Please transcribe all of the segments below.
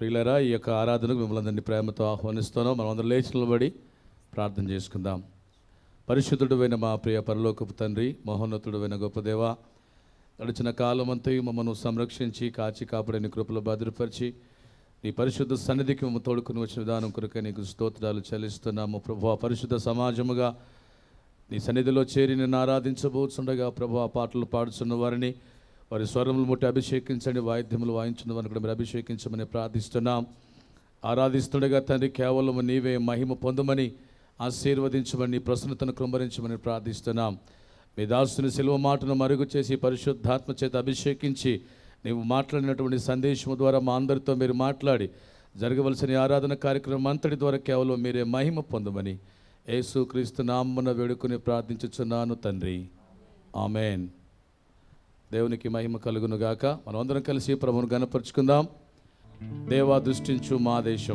ప్రియులరా ఈ యొక్క ఆరాధనకు మిమ్మల్ని అందరినీ ప్రేమతో ఆహ్వానిస్తున్నాం మనం అందరం లేచి నిలబడి ప్రార్థన చేసుకుందాం పరిశుద్ధుడైన మా ప్రియ పరలోకపు తండ్రి మహోన్నతుడైన గొప్ప దేవ గడిచిన కాలం అంతయు మమ్మల్ని సంరక్షించి కాచి కాపాడని కృపలో భద్రపరిచి నీ పరిశుద్ధ సన్నిధికి మమ్మల్ని తోడుకుని వచ్చిన విధానం కొరకే నీకు స్తోత్రాలు చెల్లిస్తున్నాము ప్రభు పరిశుద్ధ సమాజముగా నీ సన్నిధిలో చేరి నిన్ను ఆరాధించబోతుండగా ప్రభు ఆ పాటలు పాడుతున్న వారిని వారి స్వరములు ముట్టి అభిషేకించండి వాయిద్యములు వాయించిన వారిని కూడా మీరు అభిషేకించమని ప్రార్థిస్తున్నాం ఆరాధిస్తుండగా తండ్రి కేవలం నీవే మహిమ పొందమని ఆశీర్వదించమని నీ ప్రసన్నతను కృంభరించమని ప్రార్థిస్తున్నాం మీ దాసుని సెలవు మాటను మరుగు చేసి పరిశుద్ధాత్మ చేత అభిషేకించి నీవు మాట్లాడినటువంటి సందేశం ద్వారా మా అందరితో మీరు మాట్లాడి జరగవలసిన ఈ ఆరాధన కార్యక్రమం అంతటి ద్వారా కేవలం మీరే మహిమ పొందమని యేసు క్రీస్తు నామమున వేడుకుని ప్రార్థించుచున్నాను తండ్రి ఆమెన్ దేవునికి మహిమ కలుగును గాక మనం అందరం కలిసి ప్రభువును గనపరుచుకుందాం దేవా దృష్టించు మా దేశం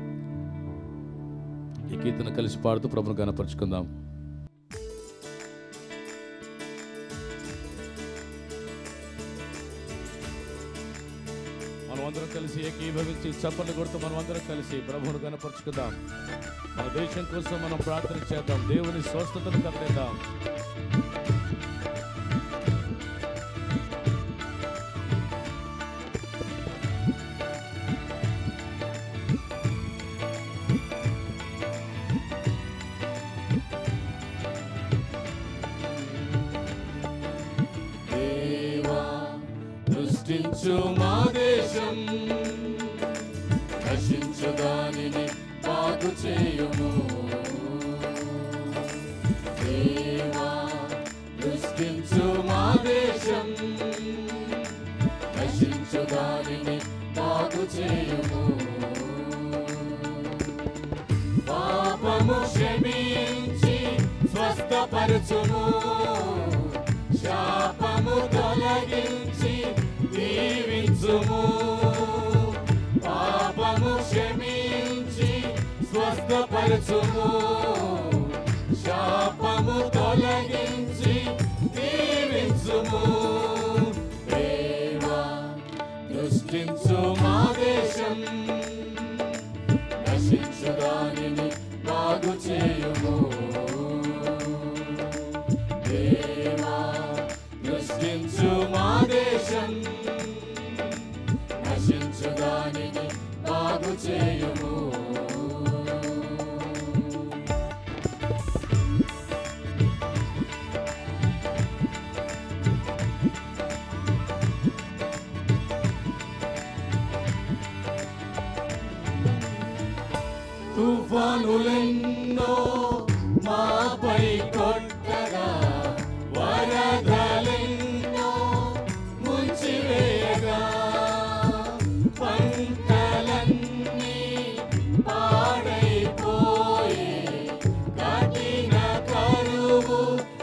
ఈ కీర్తన కలిసి పాడుతూ ప్రభును గనపరుచుకుందాం మనం అందరం కలిసి ఏకీభవించి చప్పట్లు కొడుతూ మనం అందరం కలిసి ప్రభువును గనపరుచుకుందాం మన దేశం కోసం మనం ప్రార్థన చేద్దాం దేవుని స్వస్థతను కట్టేద్దాం దేవా దృష్టించు మా దేశం నశించు దానిని బాగు చేయుము దేవా దృష్టించు మా దేశం నశించు దానిని బాగు చేయుము పాపము క్షమించి స్వస్థపరచుము శాపము తొలగించి దీవించుము పాపము క్షమించి స్వస్థపరచుము శాపము తొలగించి దీవించుము దేవా దృష్టించు మా దేశం నశించు దానిని బాగు చేయుము దేవా దృష్టించు మా దేశం నశించు దానిని బాగు చేయుము తుఫానులెన్నో మాపై కొట్టగా వరదలెన్నో ముంచివేయగా పంటలన్నీ పాడైపోయి కఠిన కరువు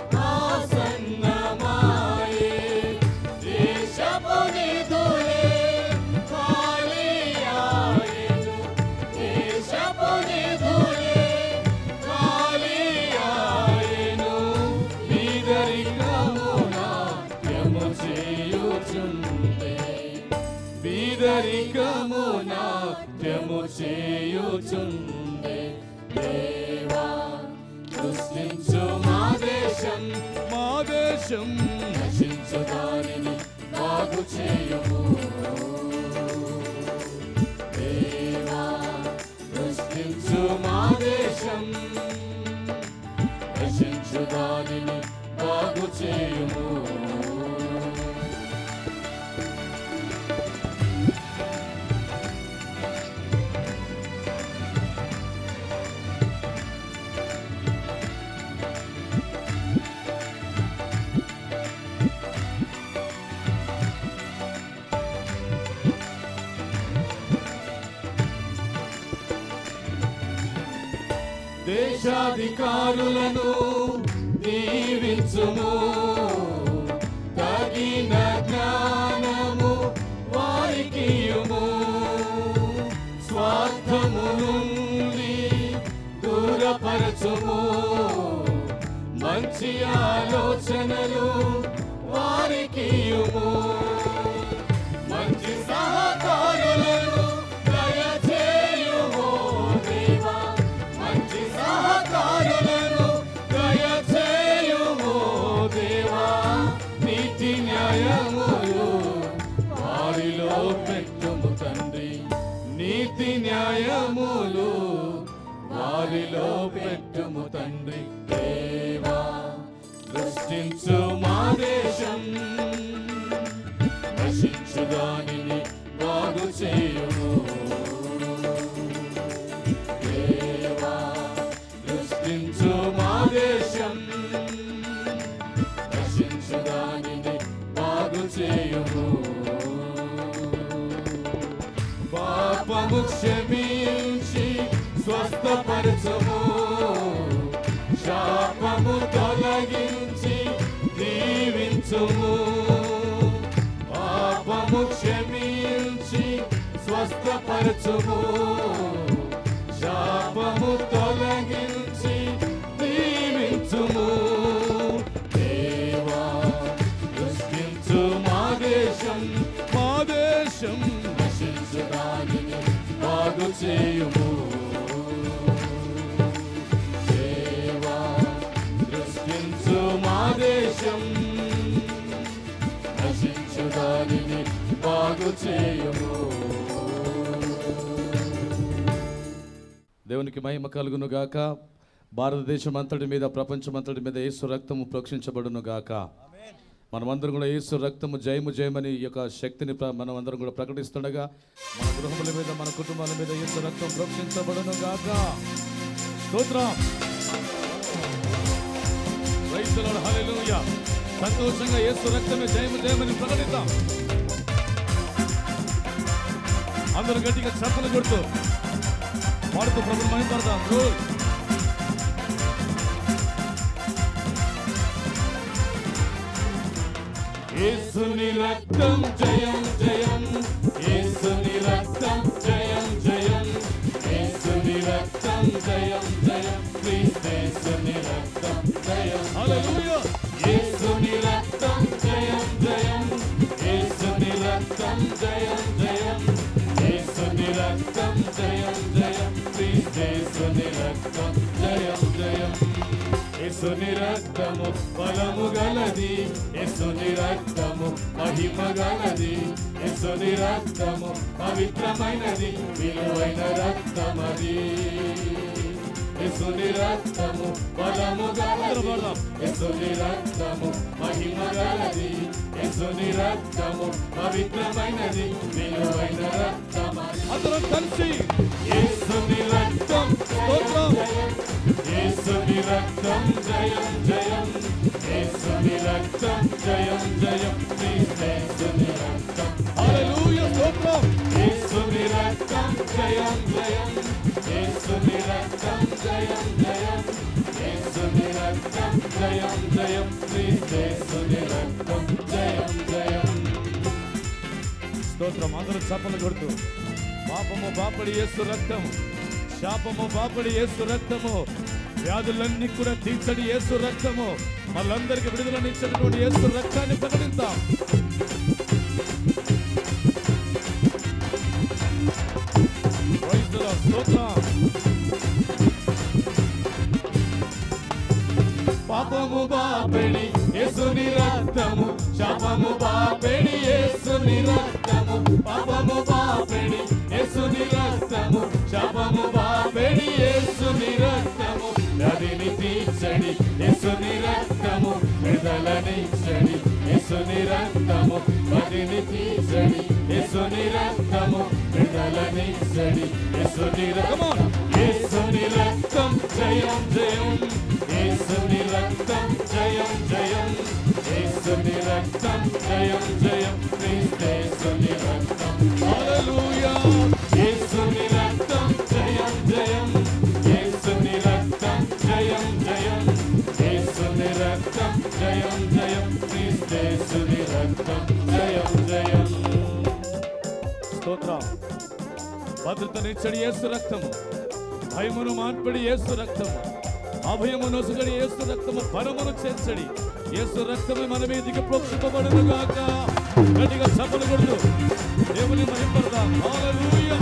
ఆసన్నమాయే దేశపు నిధులే ఖాళీయాయెను దేశపు నిధులే ఖాళీయాయెను బీదరికమున యము చేయుచుండే బీదరికమున యము చేయుచుండే దేవా సృష్టించు మా దేశం మా దేశం నశించు దానిని బాగు చేయుము దేవా సృష్టించు మా దేశం నశించు దానిని బాగు చేయుము దేశాధికారులను దీవించుము తగిన జ్ఞానము వారికి స్వార్థము నుండి దూరపరచుము మంచి ఆలోచనలు వారికి మంచి సహకారులను దయ పెట్టుము తండ్రి దేవా దృష్టించు మా దేశం నశించు దానిని బాగు చేయుము దేవా దృష్టించు మా దేశం నశించు దానిని బాగు చేయుము పాపము క్షమించి స్వస్థపరచము శాపము తొలగించి దీవించుము పాపము క్షమించి స్వస్థపరచుము శాపము తొలగించి దీవించుము దేవా దృష్టించు మా దేశం మా దేశం నశించు దానిని బాగు చేయుము దేవా దృష్టించు మా దేశం నశించు దానిని బాగు చేయుము దేవునికి మహిమ కలుగును గాక భారతదేశం అంతటి మీద ప్రపంచం అంతటి మీద యేసు రక్తము ప్రోక్షించబడును గాక మనమందరం కూడా యేసు రక్తము జయము జయమని ఈ యొక్క శక్తిని ప్ర- మనం అందరం కూడా ప్రకటిస్తుండగా మన గృహముల మీద మన కుటుంబాల మీద యేసు రక్తం ప్రోక్షించబడును గాక స్తోత్రం Praise the Lord. Hallelujah. సంతోషంగా యేసు రక్తమే జయము జయమని ప్రకటిద్దాం అందరూ గట్టిగా చప్పలు కొడుతూ పాడుతూ ప్రభుని మహిమపడదాం Glory. యేసుని రక్తం జయం జయం యేసుని రక్తం జయం జయం యేసుని రక్తం జయం జయం క్రీస్తేసుని రక్తం జయం హల్లెలూయా యేసుని రక్తం జయం జయం యేసుని రక్తం జయం జయం యేసుని రక్తం జయం జయం క్రీస్తేసుని రక్తం జయం జయం యేసుని రక్తము బలము గలది యేసుని రక్తము మహిమ గలది యేసుని రక్తము పవిత్రమైనది విలువైన రక్తమది యేసుని రక్తము బలము గలది యేసుని రక్తము మహిమ గలది యేసుని రక్తము పవిత్రమైనది విలువైన రక్తమది అందరం కలిసి యేసుని రక్తం స్తోత్రం యేసుని రక్తం జయం జయం యేసుని రక్తం జయం జయం క్రీస్తేసుని రక్తం హల్లెలూయా స్తోత్రం యేసుని రక్తం జయం జయం యేసుని రక్తం జయం జయం యేసుని రక్తం జయం జయం క్రీస్తేసుని రక్తం జయం జయం స్తోత్రం అందరూ చప్పలు కొడుతూ పాపము బాపడి యేసు రక్తము శాపము బాపడి యేసు రక్తము వ్యాధులన్నీ కూడా తీర్చడి యేసు రక్తము మళ్ళందరికీ విడుదలనిచ్చినటువంటి యేసు రక్తాన్ని ప్రకటిద్దాం Praise the Lord. స్తోత్రం. పాపము బాపెడి యేసుని రక్తము శాపము బాపెడి యేసుని రక్తము పాపము బాపెడి యేసుని రక్తము శాపము బాపెడి యేసుని రక్తము నదిని తీర్చడి యేసుని రక్తము విడుదలనిచ్చడి యేసుని రక్తము నదిని తీర్చడి యేసుని రక్తము విడుదలనిచ్చడి యేసుని రక్తం యేసుని రక్తం జయం జయం యేసుని రక్తం జయం జయం యేసుని రక్తం జయం జయం క్రీస్తేసుని రక్తం హల్లెలూయా యేసుని రక్తం జయం జయం యేసుని రక్తం జయం జయం యేసుని రక్తం జయం జయం క్రీస్తేసుని రక్తం జయం జయం స్తోత్రం భద్రతనిచ్చడి యేసు రక్తము భయమును మాన్పడి యేసు రక్తము అభయము నొసుగడి యేసు రక్తము పరమును చేర్చడి యేసు రక్తమే మన మీదికి ప్రోక్షింపబడును గాక గట్టిగా చప్పలు కొడుతూ దేవుని మహింపడదాం హల్లెలూయా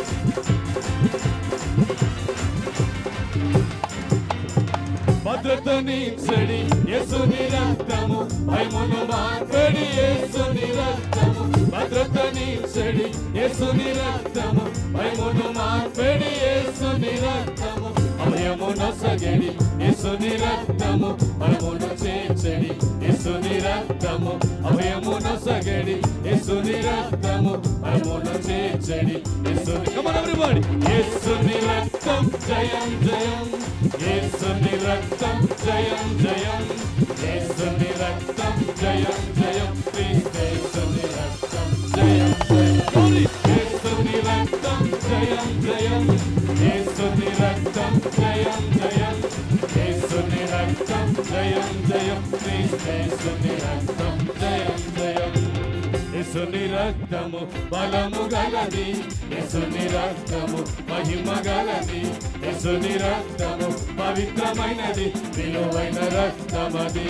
భద్రత భద్రతనిచ్చడి యేసుని రక్తము భయమును మార్పడి యేసుని రక్తము భద్రతనిచ్చడి యేసుని రక్తము భయమును మార్పడి యేసుని రక్తము అభయమున సగడి యేసుని రక్తము బలమును చేర్చడి యేసుని రక్తము అభయమున సగడి యేసుని రక్తము బలమును చేర్చడి యేసుని Come on everybody యేసుని రక్తం జయం జయం యేసుని రక్తం జయం జయం యేసుని రక్తం జయం జయం క్రీస్తేసుని రక్తం జయం జయం Glory! యేసుని రక్తం జయం జయం యేసుని రక్తం జయం జయం యేసుని రక్తం జయం జయం క్రీస్తేసుని రక్తం జయం జయం యేసుని రక్తము బలము గలది యేసుని రక్తము మహిమ గలది యేసుని రక్తము పవిత్రమైనది విలువైన రక్తమది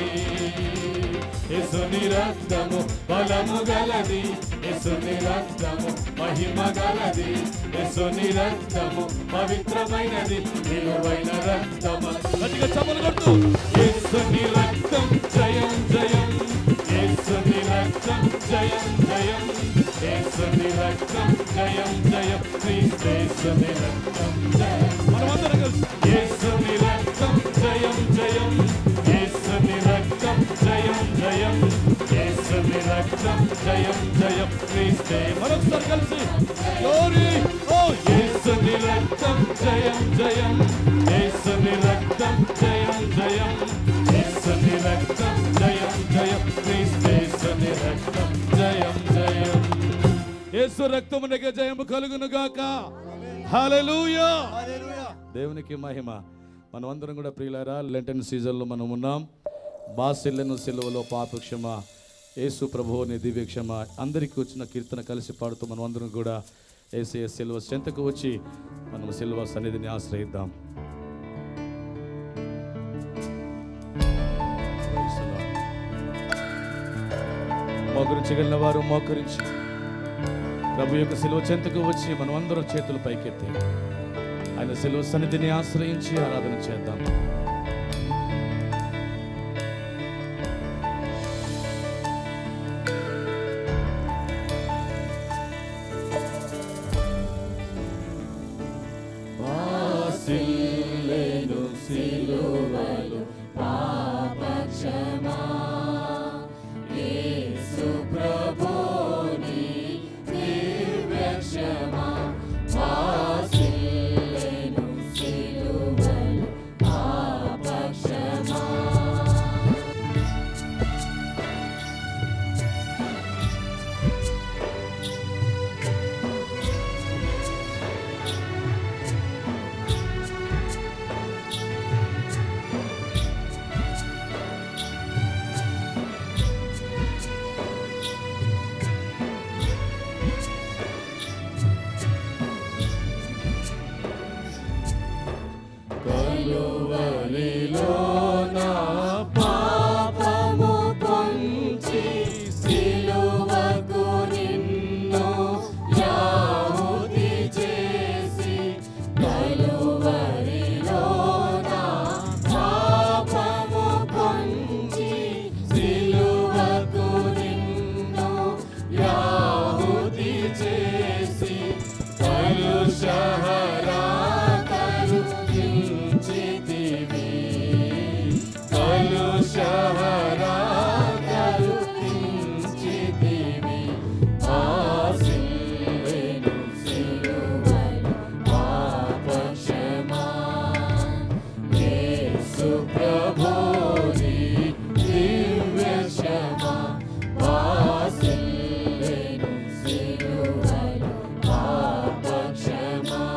యేసుని రక్తము బలము గలది యేసుని రక్తము మహిమ గలది యేసుని రక్తము పవిత్రమైనది విలువైన రక్తము గట్టిగా చప్పలు కొడుతూ యేసుని రక్తం జయం జయం యేసుని రక్తం జయం జయం యేసుని రక్తం జయం జయం క్రీస్తేసుని రక్తం జయం మనమందరం కలిసి యేసుని రక్తం జయం జయం యేసుని రక్తం జయం జయం యేసుని రక్తం జయం జయం క్రీస్తే మరొకసారి కలిసి గ్లోరీ ఓ యేసుని రక్తం జయం జయం యేసుని రక్తం జయం జయం యేసుని రక్తం జయం జయం క్రీస్తేసుని రక్తం జయం జయం యేసు రక్తమునకే జయము కలుగును గాక హల్లెలూయా దేవునికి మహిమ మనం అందరం కూడా ప్రియులారా లెంటన్ సీజన్లో మనం ఉన్నాం బాసిల్లను సిలువలో పాపక్షమ యేసు ప్రభువుని దివ్యక్షమ అందరికీ వచ్చిన కీర్తన కలిసి పాడుతూ మనం అందరం కూడా ఏసీ సిల్వ చెంతకు వచ్చి మనం సిల్వ సన్నిధిని ఆశ్రయిద్దాం మోకరించగలిగిన వారు మోకరించి ప్రభు యొక్క సిలువ చెంతకు వచ్చి మనం అందరం చేతులు పైకెత్తి ఆయన సిలువ సన్నిధిని ఆశ్రయించి ఆరాధన చేద్దాం వాసిల్లెను సిలువలు పాపక్షమా యేసు ప్రభుని దివ్యక్షమా వాసిల్లెను సిలువలు పాపక్షమా కలువరిలో నా పాపము పొంచి సిలువకు నిన్ను యాహుతి చేసి కలువరిలో నా పాపము పొంచి సిలువకు నిన్ను యాహుతి చేసి కలుషహరా కరుణించితివి కలుషహరా కరుణించితివి ఆశీర్వెను సిలువలు పాపక్షమా యేసు ప్రభుని దివ్యక్షమా వాసిల్లెను సిలువలు పాపక్షమా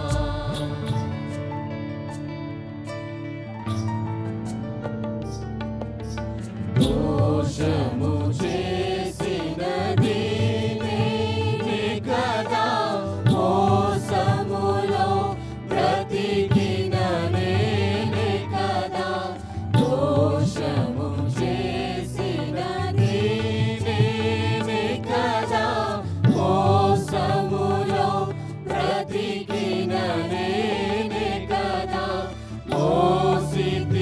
దోషము చేసినది నేనే కదా మోసములో బ్రతికిన నేనే కదా దోషము చేసినది నేనే కదా మోసములో బ్రతికిన నేనే కదా మోసిత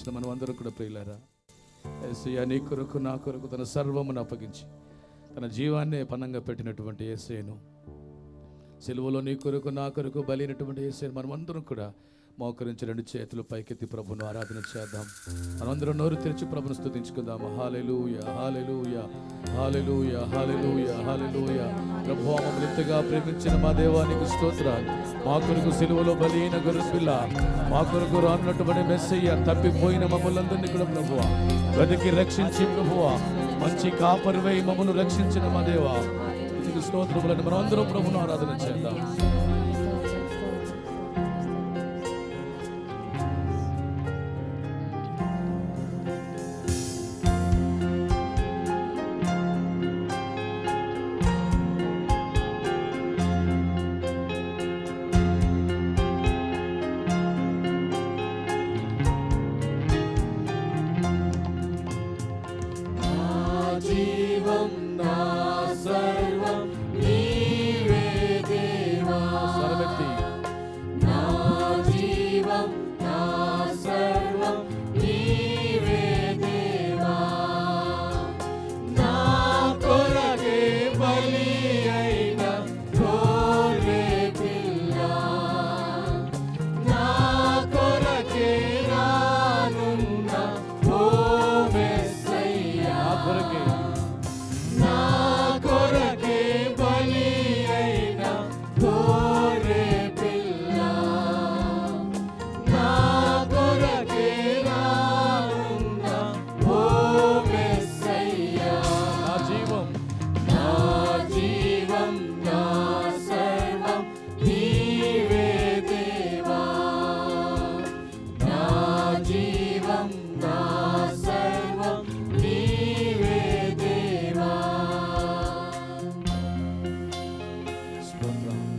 చేసిన మనం అందరూ కూడా ప్రియులారా ఏసయ్య నీ కొరకు నా కొరకు తన సర్వమును అప్పగించి తన జీవాన్నే పనంగా పెట్టినటువంటి ఏసయ్యను సిలువలో నీ కొరకు నా కొరకు బలినటువంటి ఏసయ్యను మనం అందరం కూడా మోకరించి రెండు చేతులు పైకెత్తి ప్రభును ఆరాధన చేద్దాం మనమందరం నోరు తెరిచి ప్రభును స్తుతించుకుందాం hallelujah hallelujah hallelujah hallelujah hallelujah ప్రభు మమ్మల్ని ఇంతగా ప్రేమించిన మా దేవానికి స్తోత్రాలు మా కొరకు సిలువలో బలైన గొర్రెపిల్ల మా కొరకు రానున్నటువంటి మెస్సయ్య తప్పిపోయిన మమ్మల్ని అందరినీ కూడా ప్రభువ వెతికి రక్షించి ప్రభువ మంచి కాపరివై మమ్మల్ని రక్షించిన మా దేవా నీకు స్తోత్రములను మనం అందరం ప్రభును ఆరాధన చేద్దాం జీవం నా సర్వం నీవే దేవా స్వరమెత్తి నా జీవం నా సర్వం నీవే దేవా నా కొరకే బలి అయిన గొర్రె పిల్ల నా కొరకే రానున్న ఓ మెస్సయ్యా నా కొరకే నా కొరకే బలి అయిన గొర్రె పిల్ల నా కొరకే రానున్న ఓ మెస్సయ్యా నా జీవం నా జీవం నా సర్వం నీవే దేవా నా జీవం నా సర్వం నీవే దేవా స్తోత్రం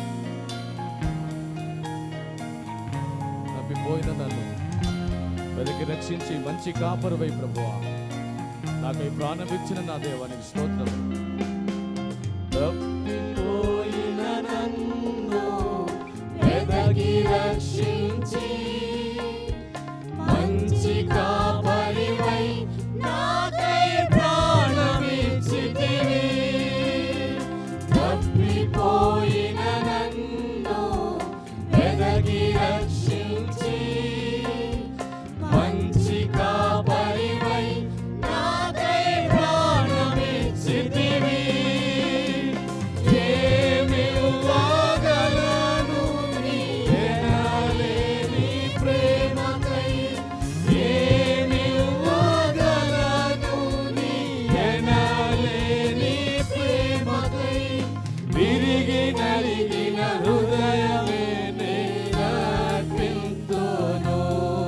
తప్పిపోయిన నన్ను వెతికి రక్షించి మంచి కాపరువై ప్రభువా నాకై ప్రాణం ఇచ్చిన నా దేవానికి స్తోత్రం తప్పిపోయిన నన్ను వెదకి రక్షించి మంచి కాపరివై నాకై ప్రాణమిచ్చితివి తప్పిపోయిన నన్ను వెదకి రక్షించి మంచి కాపరివై నాకై ప్రాణమిచ్చితివి ఏమివ్వగలను నీ ఎనలేని ప్రేమకై ఏమివ్వగలను నీ ఎనలేని ప్రేమకై విరిగి నలిగిన హృదయమే నేర్పింతును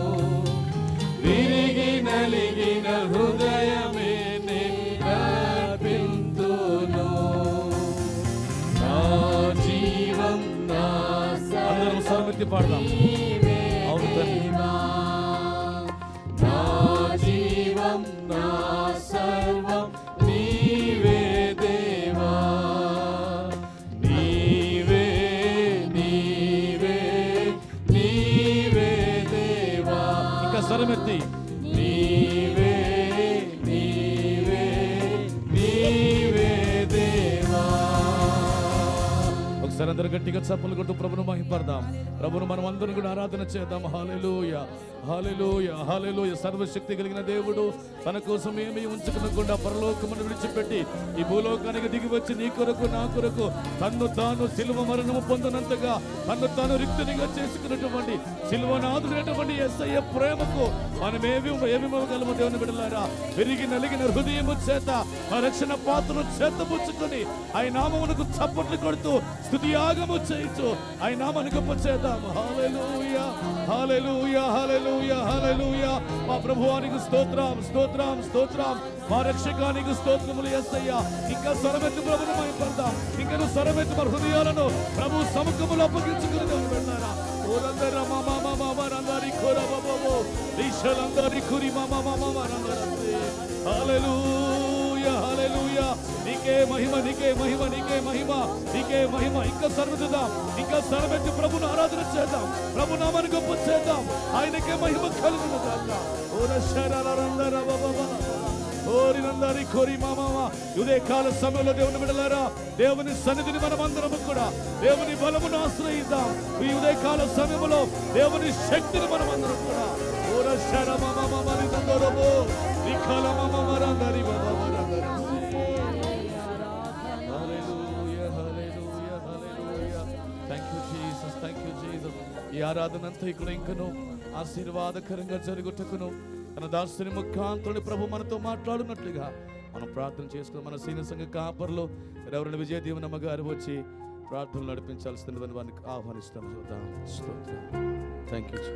విరిగి నలిగిన హృదయమే నేర్పింతును నా జీవం నా అందరం స్వరమెత్తి పాడదాం అవును తండ్రి. దేవా. నా జీవం నా సర్వం నీవే దేవా నీవే నీవే నీవే దేవా ఇంకా స్వరమెత్తి నీవే నీవే నీవే దేవా ఒకసారి అందరూ గట్టిగా చప్పలు కొట్టు ప్రభును మహింపడదాం ప్రభును మనం అందరం కూడా ఆరాధన చేద్దాం హాలెలూయ హాలెలూయ హాలెలూయ సర్వశక్తి కలిగిన దేవుడు తన కోసం ఏమీ ఉంచుకునకుండా పరలోకమును విడిచిపెట్టి ఈ భూలోకానికి దిగి వచ్చి నీ కొరకు నా కొరకు తన్ను తాను సిలువ మరణము పొందినంతగా తన్ను తాను రిక్తునిగా చేసుకున్నటువంటి సిలువనాథుడైనటువంటి ఎస్ఐ ప్రేమకు మనం ఏమి ఏమి ఇవ్వగలము దేవుని బిడ్డలారా పెరిగి నలిగిన హృదయము చేత ఆ రక్షణ పాత్రను చేతపుచ్చుకొని ఆయన నామమునకు చప్పట్లు కొడుతూ స్తుతి యాగము చేయించు ఆయన నామను గొప్ప చేద్దాం హాలెలూయా హాలెలూయా హాలెలూయా హాలెలూయా మా ప్రభువానికి స్తోత్రం స్తోత్రం స్తోత్రం మా రక్షకానికి స్తోత్రములు ఎస్సయ్యా ఇంకా స్వరమెత్తు ప్రభును మహింపడదాం ఇంకా స్వరమెత్తు మన హృదయాలను ప్రభు సముఖములు అప్పగించుకుని దేవుని వెళ్ళారా ఓరందరూ మా మా మా మా వారందరి కోర బాబో రీషలందరి కురి మా మా మా మా వారందరి హల్లెలూయా హల్లెలూయా నీకే నీకే మహిమ నీకే మహిమ నీకే మహిమ నీకే మహిమ ఇంకా సర్వదిద్దాం ఇంకా సర్వెత్తి ప్రభును ఆరాధన చేద్దాం ప్రభు నామాన్ని గొప్ప చేద్దాం ఆయనకే మహిమ కలుగును గాక ఓ రక్షరారందర ఓరినందరి కోరి మామ ఉదయ కాల సమయంలో దేవుని విడలారా దేవుని సన్నిధిని మనమందరము కూడా దేవుని బలమును ఆశ్రయిద్దాం ఈ ఉదయ కాల సమయంలో దేవుని శక్తిని మనమందరం కూడా ఓ రక్షర మమ మమ నితందరము నిఖల మమ మరందరి మమ మరందరి Hallelujah, hallelujah, hallelujah. Thank you, Jesus. Thank you, Jesus. ఈ ఆరాధన అంతా ఇక్కడ ఇంకను ఆశీర్వాదకరంగా జరుగుటకును తన దాసుని ముఖాంతుని ప్రభు మనతో మాట్లాడున్నట్లుగా మనం ప్రార్థన చేసుకుని మన సీన సంఘ కాపర్లో ఎవరైనా విజయ దీవనమ్మ గారు వచ్చి ప్రార్థనలు నడిపించాల్సిందని వారిని ఆహ్వానిస్తాం చూద్దాం స్తోత్రం థ్యాంక్ యూ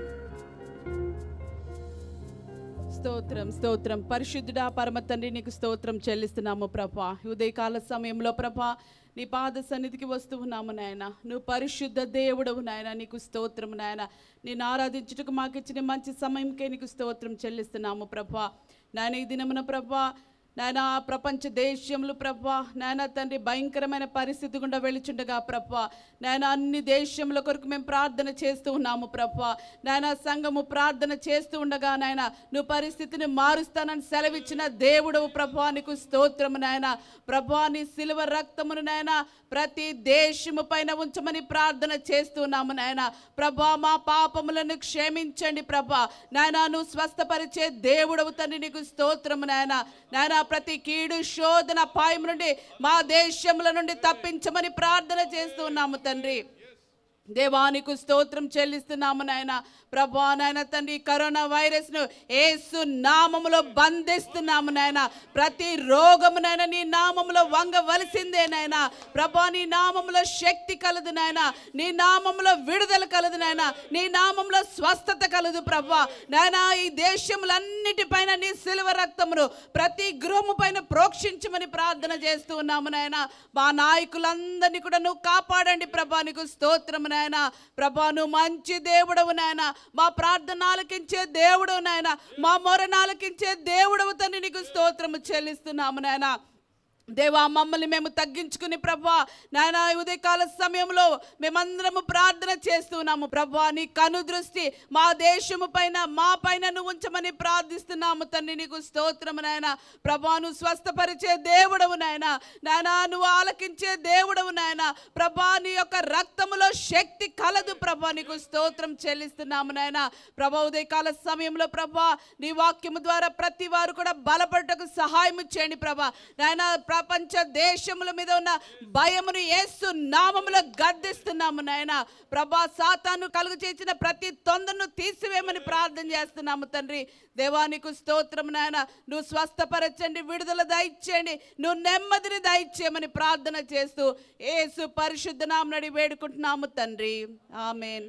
స్తోత్రం స్తోత్రం పరిశుద్ధుడా పరమ తండ్రి నీకు స్తోత్రం చెల్లిస్తున్నాము ప్రభా ఈ ఉదయకాల సమయంలో ప్రభా నీ పాద సన్నిధికి వస్తూ ఉన్నాము నాయన నువ్వు పరిశుద్ధ దేవుడవు నాయన నీకు స్తోత్రం నాయన నేను ఆరాధించుటకు మాకు ఇచ్చిన మంచి సమయంకే నీకు స్తోత్రం చెల్లిస్తున్నాము ప్రభా నాయన ఈ దినమున ప్రభా నాయన ప్రపంచ దేశంలో ప్రభా నాయన తండ్రి భయంకరమైన పరిస్థితి గుండా వెళుచుండగా ప్రభా నాయన అన్ని దేశంలో కొరకు మేము ప్రార్థన చేస్తూ ఉన్నాము ప్రభా నాయన సంఘము ప్రార్థన చేస్తూ ఉండగా నాయన నువ్వు పరిస్థితిని మారుస్తానని సెలవిచ్చిన దేవుడవు ప్రభా నీకు స్తోత్రము నాయన ప్రభా నీ సిలువ రక్తమును నాయన ప్రతి దేశము పైన ఉంచమని ప్రార్థన చేస్తున్నాము నాయన ప్రభా మా పాపములను క్షమించండి ప్రభా నాయన నువ్వు స్వస్థపరిచే దేవుడవు తండ్రి నీకు స్తోత్రము నాయన నాయన ప్రతి కీడు శోధన పాయం నుండి మా దేశముల నుండి తప్పించమని ప్రార్థన చేస్తున్నాము తండ్రి దేవానికి స్తోత్రం చెల్లిస్తున్నాము నాయన ప్రభా నాయన తండ్రి కరోనా వైరస్ ను ఏసు నామములో బంధిస్తున్నాము నాయన ప్రతి రోగమునైనా నీ నామములో వంగవలసిందే నాయన ప్రభా నీ నామములో శక్తి కలదు నాయన నీ నామములో విడుదల కలదు నాయన నీ నామములో స్వస్థత కలదు ప్రభా నాయన ఈ దేశములన్నిటిపైన నీ సిలువ రక్తమును ప్రతి గృహము పైన ప్రోక్షించమని ప్రార్థన చేస్తూ ఉన్నాము నాయన మా నాయకులందరినీ కూడా నువ్వు కాపాడండి ప్రభా నీకు స్తోత్రము నాయన ప్రభా నువ్వు మంచి దేవుడవు నాయన మా ప్రార్థన ఆలకించే దేవుడు నాయన మా మొరను ఆలకించే దేవుడవు తని నీకు స్తోత్రము చెల్లిస్తున్నాము నాయన దేవా మమ్మల్ని మేము తగ్గించుకుని ప్రభా నాయన ఈ ఉదయకాల సమయంలో మేమందరము ప్రార్థన చేస్తున్నాము ప్రభా నీ కను దృష్టి మా దేశము పైన మా పైన నువ్వు ఉంచమని ప్రార్థిస్తున్నాము తండ్రి నీకు స్తోత్రము నాయన ప్రభా నువ్వు స్వస్థపరిచే దేవుడవు నాయన నాయన నువ్వు ఆలకించే దేవుడవు నాయన ప్రభా నీ యొక్క రక్తములో శక్తి కలదు ప్రభా నీకు స్తోత్రం చెల్లిస్తున్నాము నాయన ప్రభా ఉదయకాల సమయంలో ప్రభా నీ వాక్యము ద్వారా ప్రతి వారు కూడా బలపడటకు సహాయం చేయండి ప్రభా నాయన ప్రపంచ దేశముల మీద ఉన్న భయమును యేసు నామములో గద్దిస్తున్నాము నాయన ప్రభా సాతాను కలుగు చేసిన ప్రతి తొందరను తీసివేయమని ప్రార్థన చేస్తున్నాము తండ్రి దేవానికి స్తోత్రం నాయన నువ్వు స్వస్థపరచండి విడుదల దయచేయండి నువ్వు నెమ్మదిని దయచేయమని ప్రార్థన చేస్తూ యేసు పరిశుద్ధ నామనడి వేడుకుంటున్నాము తండ్రి ఆమెన్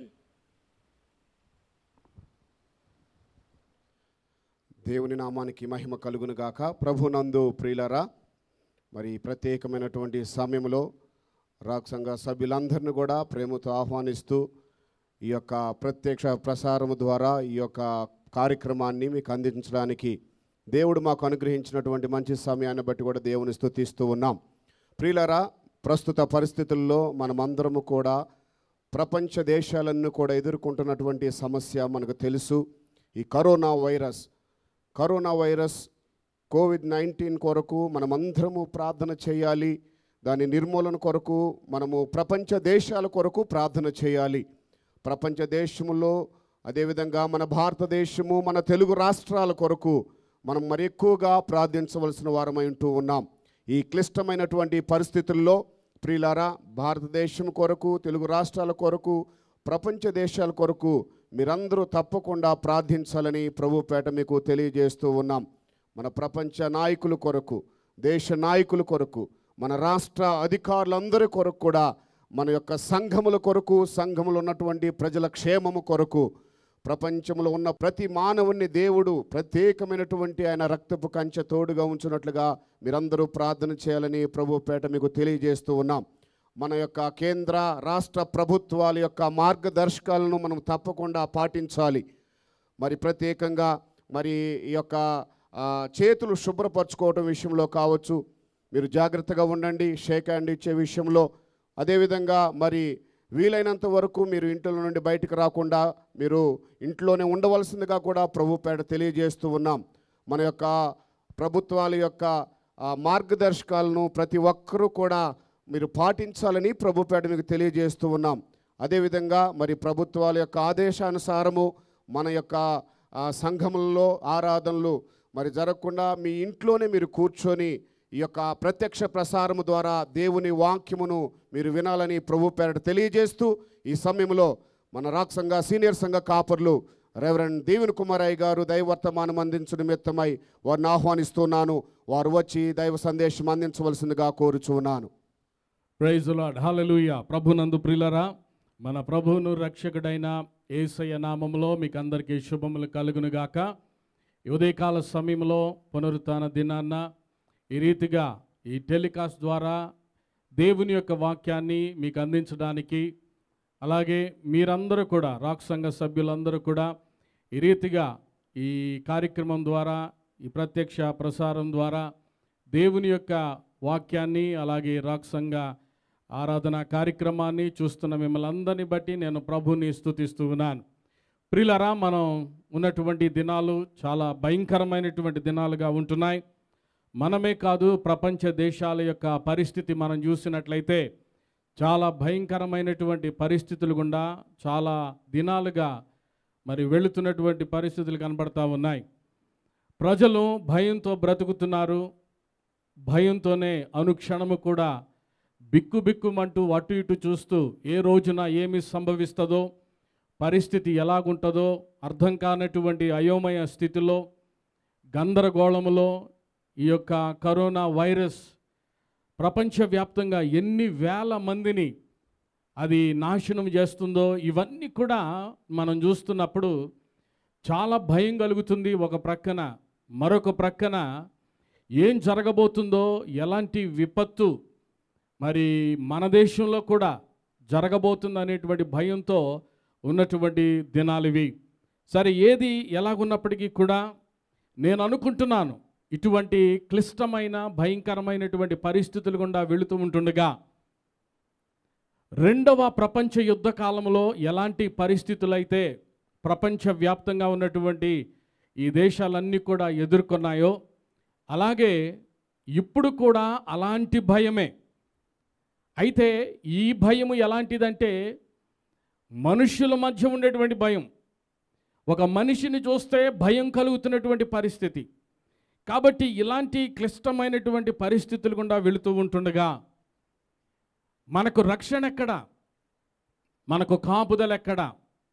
దేవుని నామానికి మహిమ కలుగును గాక ప్రభునందు ప్రియులరా మరి ప్రత్యేకమైనటువంటి సమయంలో రాక్ సంఘ సభ్యులందరినీ కూడా ప్రేమతో ఆహ్వానిస్తూ ఈ యొక్క ప్రత్యక్ష ప్రసారము ద్వారా ఈ యొక్క కార్యక్రమాన్ని మీకు అందించడానికి దేవుడు మాకు అనుగ్రహించినటువంటి మంచి సమయాన్ని బట్టి కూడా దేవుని స్తుతిస్తూ ఉన్నాం ప్రియులరా ప్రస్తుత పరిస్థితుల్లో మనమందరము కూడా ప్రపంచ దేశాలన్నీ కూడా ఎదుర్కొంటున్నటువంటి సమస్య మనకు తెలుసు ఈ corona virus corona virus covid nineteen కొరకు మనమందరము ప్రార్థన చేయాలి దాని నిర్మూలన కొరకు మనము ప్రపంచ దేశాల కొరకు ప్రార్థన చేయాలి ప్రపంచ దేశములో అదేవిధంగా మన భారతదేశము మన తెలుగు రాష్ట్రాల కొరకు మనం మరి ఎక్కువగా ప్రార్థించవలసిన వారమై ఉంటూ ఉన్నాం ఈ క్లిష్టమైనటువంటి పరిస్థితుల్లో ప్రియులారా భారతదేశం కొరకు తెలుగు రాష్ట్రాల కొరకు ప్రపంచ దేశాల కొరకు మీరందరూ తప్పకుండా ప్రార్థించాలని ప్రభుపేట మీకు తెలియజేస్తూ ఉన్నాం మన ప్రపంచ నాయకుల కొరకు దేశ నాయకుల కొరకు మన రాష్ట్ర అధికారులందరి కొరకు కూడా మన యొక్క సంఘముల కొరకు సంఘములో ఉన్నటువంటి ప్రజల క్షేమము కొరకు ప్రపంచంలో ఉన్న ప్రతి మానవుని దేవుడు ప్రత్యేకమైనటువంటి ఆయన రక్తపు కంచె తోడుగా ఉంచున్నట్లుగా మీరందరూ ప్రార్థన చేయాలని ప్రభు పేట మీకు తెలియజేస్తూ ఉన్నాం మన యొక్క కేంద్ర రాష్ట్ర ప్రభుత్వాల యొక్క మార్గదర్శకాలను మనం తప్పకుండా పాటించాలి మరి ప్రత్యేకంగా మరి ఈ యొక్క ఆ, చేతులు శుభ్రపరచుకోవటం విషయంలో కావచ్చు మీరు జాగ్రత్తగా ఉండండి షేక్ హ్యాండ్ ఇచ్చే విషయంలో అదేవిధంగా మరి వీలైనంత వరకు మీరు ఇంట్లో నుండి బయటకు రాకుండా మీరు ఇంట్లోనే ఉండవలసిందిగా కూడా ప్రభు పేడ తెలియజేస్తూ ఉన్నాం మన యొక్క ప్రభుత్వాల యొక్క ఆ, మార్గదర్శకాలను ప్రతి ఒక్కరూ కూడా మీరు పాటించాలని ప్రభు పేడ మీకు తెలియజేస్తూ ఉన్నాం అదేవిధంగా మరి ప్రభుత్వాల యొక్క ఆదేశానుసారము మన యొక్క ఆ, సంఘములలో ఆరాధనలు మరి జరగకుండా మీ ఇంట్లోనే మీరు కూర్చొని ఈ యొక్క ప్రత్యక్ష ప్రసారము ద్వారా దేవుని వాక్యమును మీరు వినాలని ప్రభు పేరట తెలియజేస్తూ ఈ సమయంలో మన రాక్ సంఘ సీనియర్ సంఘ కాపర్లు రెవరెండ్ దీవెన్ కుమారయ్య గారు దైవర్తమానం అందించడం నిమిత్తమై వారిని ఆహ్వానిస్తున్నాను వారు వచ్చి దైవ సందేశం అందించవలసిందిగా కోరుచున్నాను ప్రైజ్ లాడ్ హల్లెలూయా ప్రభునందు ప్రిలరా మన ప్రభువును రక్షకుడైన ఏసయ్య నామములో మీకు అందరికీ శుభములు కలుగునుగాక ఈ ఉదయకాల సమయంలో పునరుత్న దినాన్న ఈ రీతిగా ఈ టెలికాస్ట్ ద్వారా దేవుని యొక్క వాక్యాన్ని మీకు అందించడానికి అలాగే మీరందరూ కూడా రాక్ సంఘ సభ్యులందరూ కూడా ఈ రీతిగా ఈ కార్యక్రమం ద్వారా ఈ ప్రత్యక్ష ప్రసారం ద్వారా దేవుని యొక్క వాక్యాన్ని అలాగే రాక్ సంఘ ఆరాధన కార్యక్రమాన్ని చూస్తున్న మిమ్మల్ని అందరినీ బట్టి నేను ప్రభుని స్తుతిస్తూ ఉన్నాను ప్రిలరా మనం ఉన్నటువంటి దినాలు చాలా భయంకరమైనటువంటి దినాలుగా ఉంటున్నాయి మనమే కాదు ప్రపంచ దేశాల యొక్క పరిస్థితి మనం చూసినట్లయితే చాలా భయంకరమైనటువంటి పరిస్థితులు గుండా చాలా దినాలుగా మరి వెళుతున్నటువంటి పరిస్థితులు కనబడతా ఉన్నాయి ప్రజలు భయంతో బ్రతుకుతున్నారు భయంతోనే అనుక్షణము కూడా బిక్కు బిక్కుమంటూ అటు ఇటు చూస్తూ ఏ రోజున ఏమి సంభవిస్తుందో పరిస్థితి ఎలాగుంటుందో అర్థం కానటువంటి అయోమయ స్థితిలో గందరగోళములో ఈ యొక్క కరోనా వైరస్ ప్రపంచవ్యాప్తంగా ఎన్ని వేల మందిని అది నాశనం చేస్తుందో ఇవన్నీ కూడా మనం చూస్తున్నప్పుడు చాలా భయం కలుగుతుంది ఒక ప్రక్కన మరొక ప్రక్కన ఏం జరగబోతుందో ఎలాంటి విపత్తు మరి మన దేశంలో కూడా జరగబోతుంది అనేటువంటి భయంతో ఉన్నటువంటి దినాలు ఇవి సరే ఏది ఎలాగున్నప్పటికీ కూడా నేను అనుకుంటున్నాను ఇటువంటి క్లిష్టమైన భయంకరమైనటువంటి పరిస్థితులు గుండా వెళుతూ ఉంటుండగా రెండవ ప్రపంచ యుద్ధ కాలంలో ఎలాంటి పరిస్థితులైతే ప్రపంచవ్యాప్తంగా ఉన్నటువంటి ఈ దేశాలన్నీ కూడా ఎదుర్కొన్నాయో అలాగే ఇప్పుడు కూడా అలాంటి భయమే అయితే ఈ భయము ఎలాంటిదంటే మనుషుల మధ్య ఉండేటువంటి భయం ఒక మనిషిని చూస్తే భయం కలుగుతున్నటువంటి పరిస్థితి కాబట్టి ఇలాంటి క్లిష్టమైనటువంటి పరిస్థితులు గుండా వెళుతూ ఉంటుండగా మనకు రక్షణ ఎక్కడా మనకు కాపుదల ఎక్కడా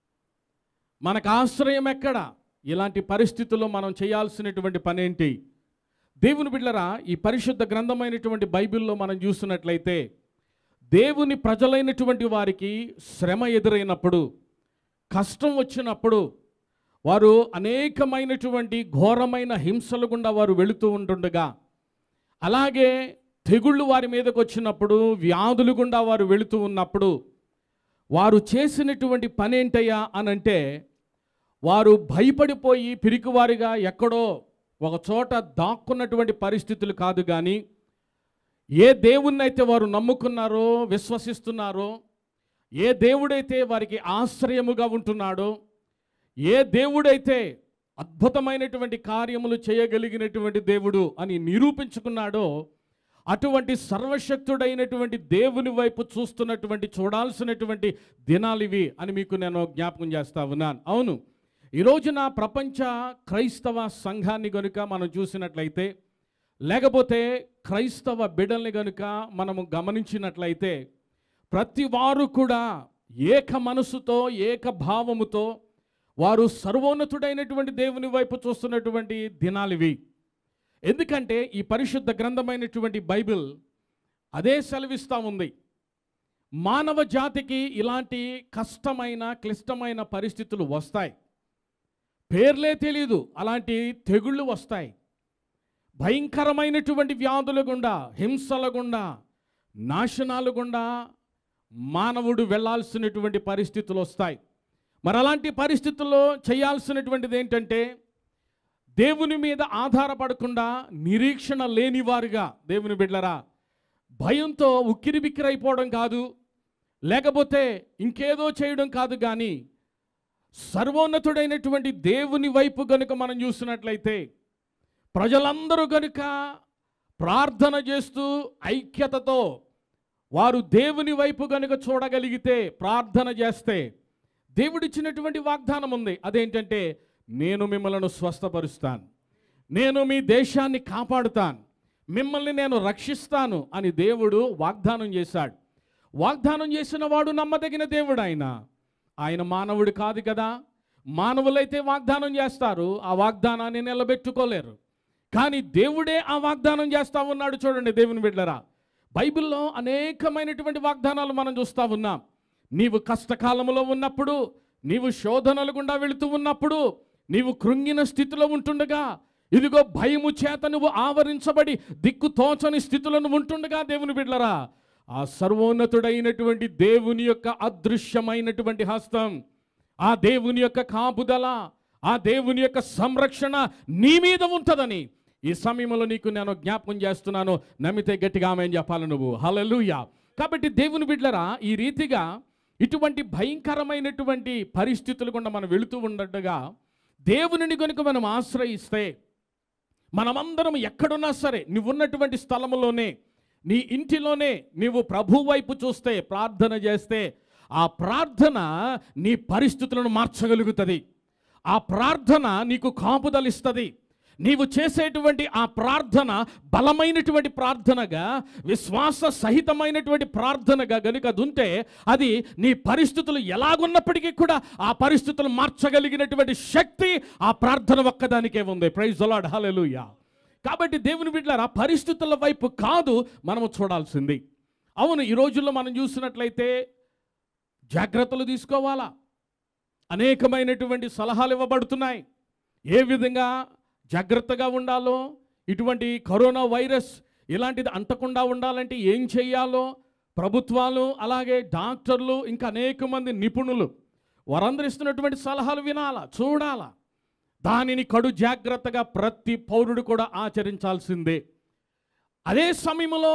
మనకు ఆశ్రయం ఎక్కడా ఇలాంటి పరిస్థితుల్లో మనం చేయాల్సినటువంటి పనేంటి దేవుని బిడ్డరా ఈ పరిశుద్ధ గ్రంథమైనటువంటి బైబిల్లో మనం చూస్తున్నట్లయితే దేవుని ప్రజలైనటువంటి వారికి శ్రమ ఎదురైనప్పుడు కష్టం వచ్చినప్పుడు వారు అనేకమైనటువంటి ఘోరమైన హింసల గుండా వారు వెళుతూ ఉంటుండగా అలాగే తెగుళ్ళు వారి మీదకు వచ్చినప్పుడు వ్యాధులు గుండా వారు వెళుతూ ఉన్నప్పుడు వారు చేసినటువంటి పని ఏంటయ్యా అనంటే వారు భయపడిపోయి పిరికివారిగా ఎక్కడో ఒక చోట దాక్కున్నటువంటి పరిస్థితులు కాదు కానీ ఏ దేవుణ్ణైతే వారు నమ్ముకున్నారో విశ్వసిస్తున్నారో ఏ దేవుడైతే వారికి ఆశ్రయముగా ఉంటున్నాడో ఏ దేవుడైతే అద్భుతమైనటువంటి కార్యములు చేయగలిగినటువంటి దేవుడు అని నిరూపించుకున్నాడో అటువంటి సర్వశక్తుడైనటువంటి దేవుని వైపు చూస్తున్నటువంటి చూడాల్సినటువంటి దినాలు ఇవి అని మీకు నేను జ్ఞాపకం చేస్తా ఉన్నాను అవును ఈ రోజున ప్రపంచ క్రైస్తవ సంఘాన్ని గనుక మనం చూసినట్లయితే లేకపోతే క్రైస్తవ బిడ్డల్ని గనుక మనము గమనించినట్లయితే ప్రతి వారు కూడా ఏక మనసుతో ఏక భావముతో వారు సర్వోన్నతుడైనటువంటి దేవుని వైపు చూస్తున్నటువంటి దినాలు ఇవి ఎందుకంటే ఈ పరిశుద్ధ గ్రంథమైనటువంటి బైబిల్ అదే సెలవిస్తూ ఉంది మానవ జాతికి ఇలాంటి కష్టమైన క్లిష్టమైన పరిస్థితులు వస్తాయి పేర్లే తెలీదు అలాంటి తెగుళ్ళు వస్తాయి భయంకరమైనటువంటి వ్యాధుల గుండా హింసల గుండా నాశనాల గుండా మానవుడు వెళ్ళాల్సినటువంటి పరిస్థితులు వస్తాయి మరి అలాంటి పరిస్థితుల్లో చేయాల్సినటువంటిది ఏంటంటే దేవుని మీద ఆధారపడకుండా నిరీక్షణ లేనివారుగా దేవుని బిడ్డలరా భయంతో ఉక్కిరిబిక్కిరైపోవడం కాదు లేకపోతే ఇంకేదో చేయడం కాదు కానీ సర్వోన్నతుడైనటువంటి దేవుని వైపు గనుక మనం చూసినట్లయితే ప్రజలందరూ గనుక ప్రార్థన చేస్తూ ఐక్యతతో వారు దేవుని వైపు గనుక చూడగలిగితే ప్రార్థన చేస్తే దేవుడిచ్చినటువంటి వాగ్దానం ఉంది అదేంటంటే నేను మిమ్మల్ని స్వస్థపరుస్తాను నేను మీ దేశాన్ని కాపాడుతాను మిమ్మల్ని నేను రక్షిస్తాను అని దేవుడు వాగ్దానం చేశాడు వాగ్దానం చేసిన వాడు నమ్మదగిన దేవుడు ఆయన ఆయన మానవుడు కాదు కదా మానవులైతే వాగ్దానం చేస్తారు ఆ వాగ్దానాన్ని నిలబెట్టుకోలేరు కానీ దేవుడే ఆ వాగ్దానం చేస్తా ఉన్నాడు చూడండి దేవుని బిడ్డరా బైబిల్లో అనేకమైనటువంటి వాగ్దానాలు మనం చూస్తూ ఉన్నాం నీవు కష్టకాలంలో ఉన్నప్పుడు నీవు శోధనలు గుండా వెళుతూ ఉన్నప్పుడు నీవు కృంగిన స్థితిలో ఉంటుండగా ఇదిగో భయము చేత నువ్వు ఆవరించబడి దిక్కు తోచని స్థితిలో నువ్వు ఉంటుండగా దేవుని బిడ్డలరా ఆ సర్వోన్నతుడైనటువంటి దేవుని యొక్క అదృశ్యమైనటువంటి హస్తం ఆ దేవుని యొక్క కాపుదల ఆ దేవుని యొక్క సంరక్షణ నీ మీద ఉంటుందని ఈ సమయంలో నీకు నేను జ్ఞాపకం చేస్తున్నాను నమ్మితే గట్టిగా ఆమె చెప్పాలి నువ్వు హలలుయ కాబట్టి దేవుని బిడ్డలరా ఈ రీతిగా ఇటువంటి భయంకరమైనటువంటి పరిస్థితులు గుండా మనం వెళుతూ ఉండగా దేవునిని కనుక మనం ఆశ్రయిస్తే మనమందరం ఎక్కడున్నా సరే నువ్వున్నటువంటి స్థలంలోనే నీ ఇంటిలోనే నీవు ప్రభు వైపు చూస్తే ప్రార్థన చేస్తే ఆ ప్రార్థన నీ పరిస్థితులను మార్చగలుగుతుంది ఆ ప్రార్థన నీకు కాపుదలిస్తుంది నీవు చేసేటువంటి ఆ ప్రార్థన బలమైనటువంటి ప్రార్థనగా విశ్వాస సహితమైనటువంటి ప్రార్థనగా గనుక అది ఉంటే అది నీ పరిస్థితులు ఎలాగున్నప్పటికీ కూడా ఆ పరిస్థితులు మార్చగలిగినటువంటి శక్తి ఆ ప్రార్థన ఒక్కదానికే ఉంది ప్రైజ్ అలాడ్ హల్లెలూయా కాబట్టి దేవుని బిడ్డలారా పరిస్థితుల వైపు కాదు మనము చూడాల్సింది అవును ఈ రోజుల్లో మనం చూసినట్లయితే జాగ్రత్తలు తీసుకోవాలా అనేకమైనటువంటి సలహాలు ఇవ్వబడుతున్నాయి ఏ విధంగా జాగ్రత్తగా ఉండాలో ఇటువంటి కరోనా వైరస్ ఇలాంటిది అంటకుండా ఉండాలంటే ఏం చేయాలో ప్రభుత్వాలు అలాగే డాక్టర్లు ఇంకా అనేక మంది నిపుణులు వారందరూ ఇస్తున్నటువంటి సలహాలు వినాలా చూడాలా దానిని కడు జాగ్రత్తగా ప్రతి పౌరుడు కూడా ఆచరించాల్సిందే అదే సమయంలో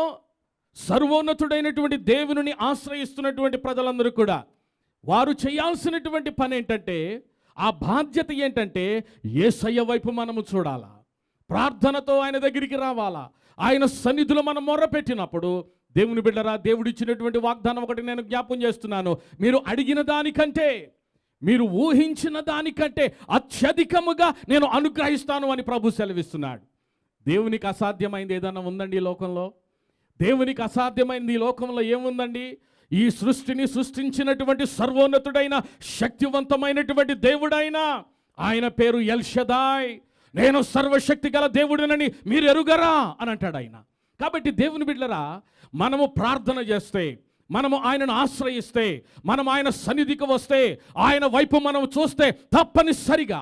సర్వోన్నతుడైనటువంటి దేవుని ఆశ్రయిస్తున్నటువంటి ప్రజలందరూ కూడా వారు చేయాల్సినటువంటి పని ఏంటంటే ఆ బాధ్యత ఏంటంటే ఏసయ్య వైపు మనము చూడాలా ప్రార్థనతో ఆయన దగ్గరికి రావాలా ఆయన సన్నిధిలో మనం మొర్రపెట్టినప్పుడు దేవుని బిడ్డరా దేవుడిచ్చినటువంటి వాగ్దానం ఒకటి నేను జ్ఞాపం చేస్తున్నాను మీరు అడిగిన దానికంటే మీరు ఊహించిన దానికంటే అత్యధికముగా నేను అనుగ్రహిస్తాను అని ప్రభు సెలవిస్తున్నాడు దేవునికి అసాధ్యమైంది ఏదన్నా ఉందండి ఈ లోకంలో దేవునికి అసాధ్యమైంది ఈ లోకంలో ఏముందండి ఈ సృష్టిని సృష్టించినటువంటి సర్వోన్నతుడైన శక్తివంతమైనటువంటి దేవుడైన ఆయన పేరు ఎల్షదాయ్ నేను సర్వశక్తి గల దేవుడినని మీరు ఎరుగరా అని అంటాడు ఆయన కాబట్టి దేవుని బిడ్డరా మనము ప్రార్థన చేస్తే మనము ఆయనను ఆశ్రయిస్తే మనం ఆయన సన్నిధికి వస్తే ఆయన వైపు మనం చూస్తే తప్పనిసరిగా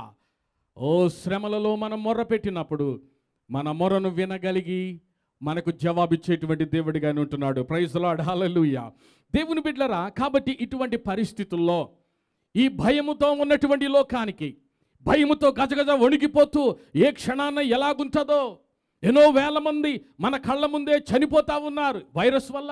ఓ శ్రమలలో మనం మొర్రపెట్టినప్పుడు మన మొరను వినగలిగి మనకు జవాబిచ్చేటువంటి దేవుడిగానే ఉంటున్నాడు ప్రైజ్ లాడ్ హల్లెలూయా దేవుని బిడ్డలరా కాబట్టి ఇటువంటి పరిస్థితుల్లో ఈ భయముతో ఉన్నటువంటి లోకానికి భయముతో గజగజ వణికిపోతూ ఏ క్షణాన ఎలాగుంటుందో ఎన్నో వేల మంది మన కళ్ళ ముందే చనిపోతా ఉన్నారు వైరస్ వల్ల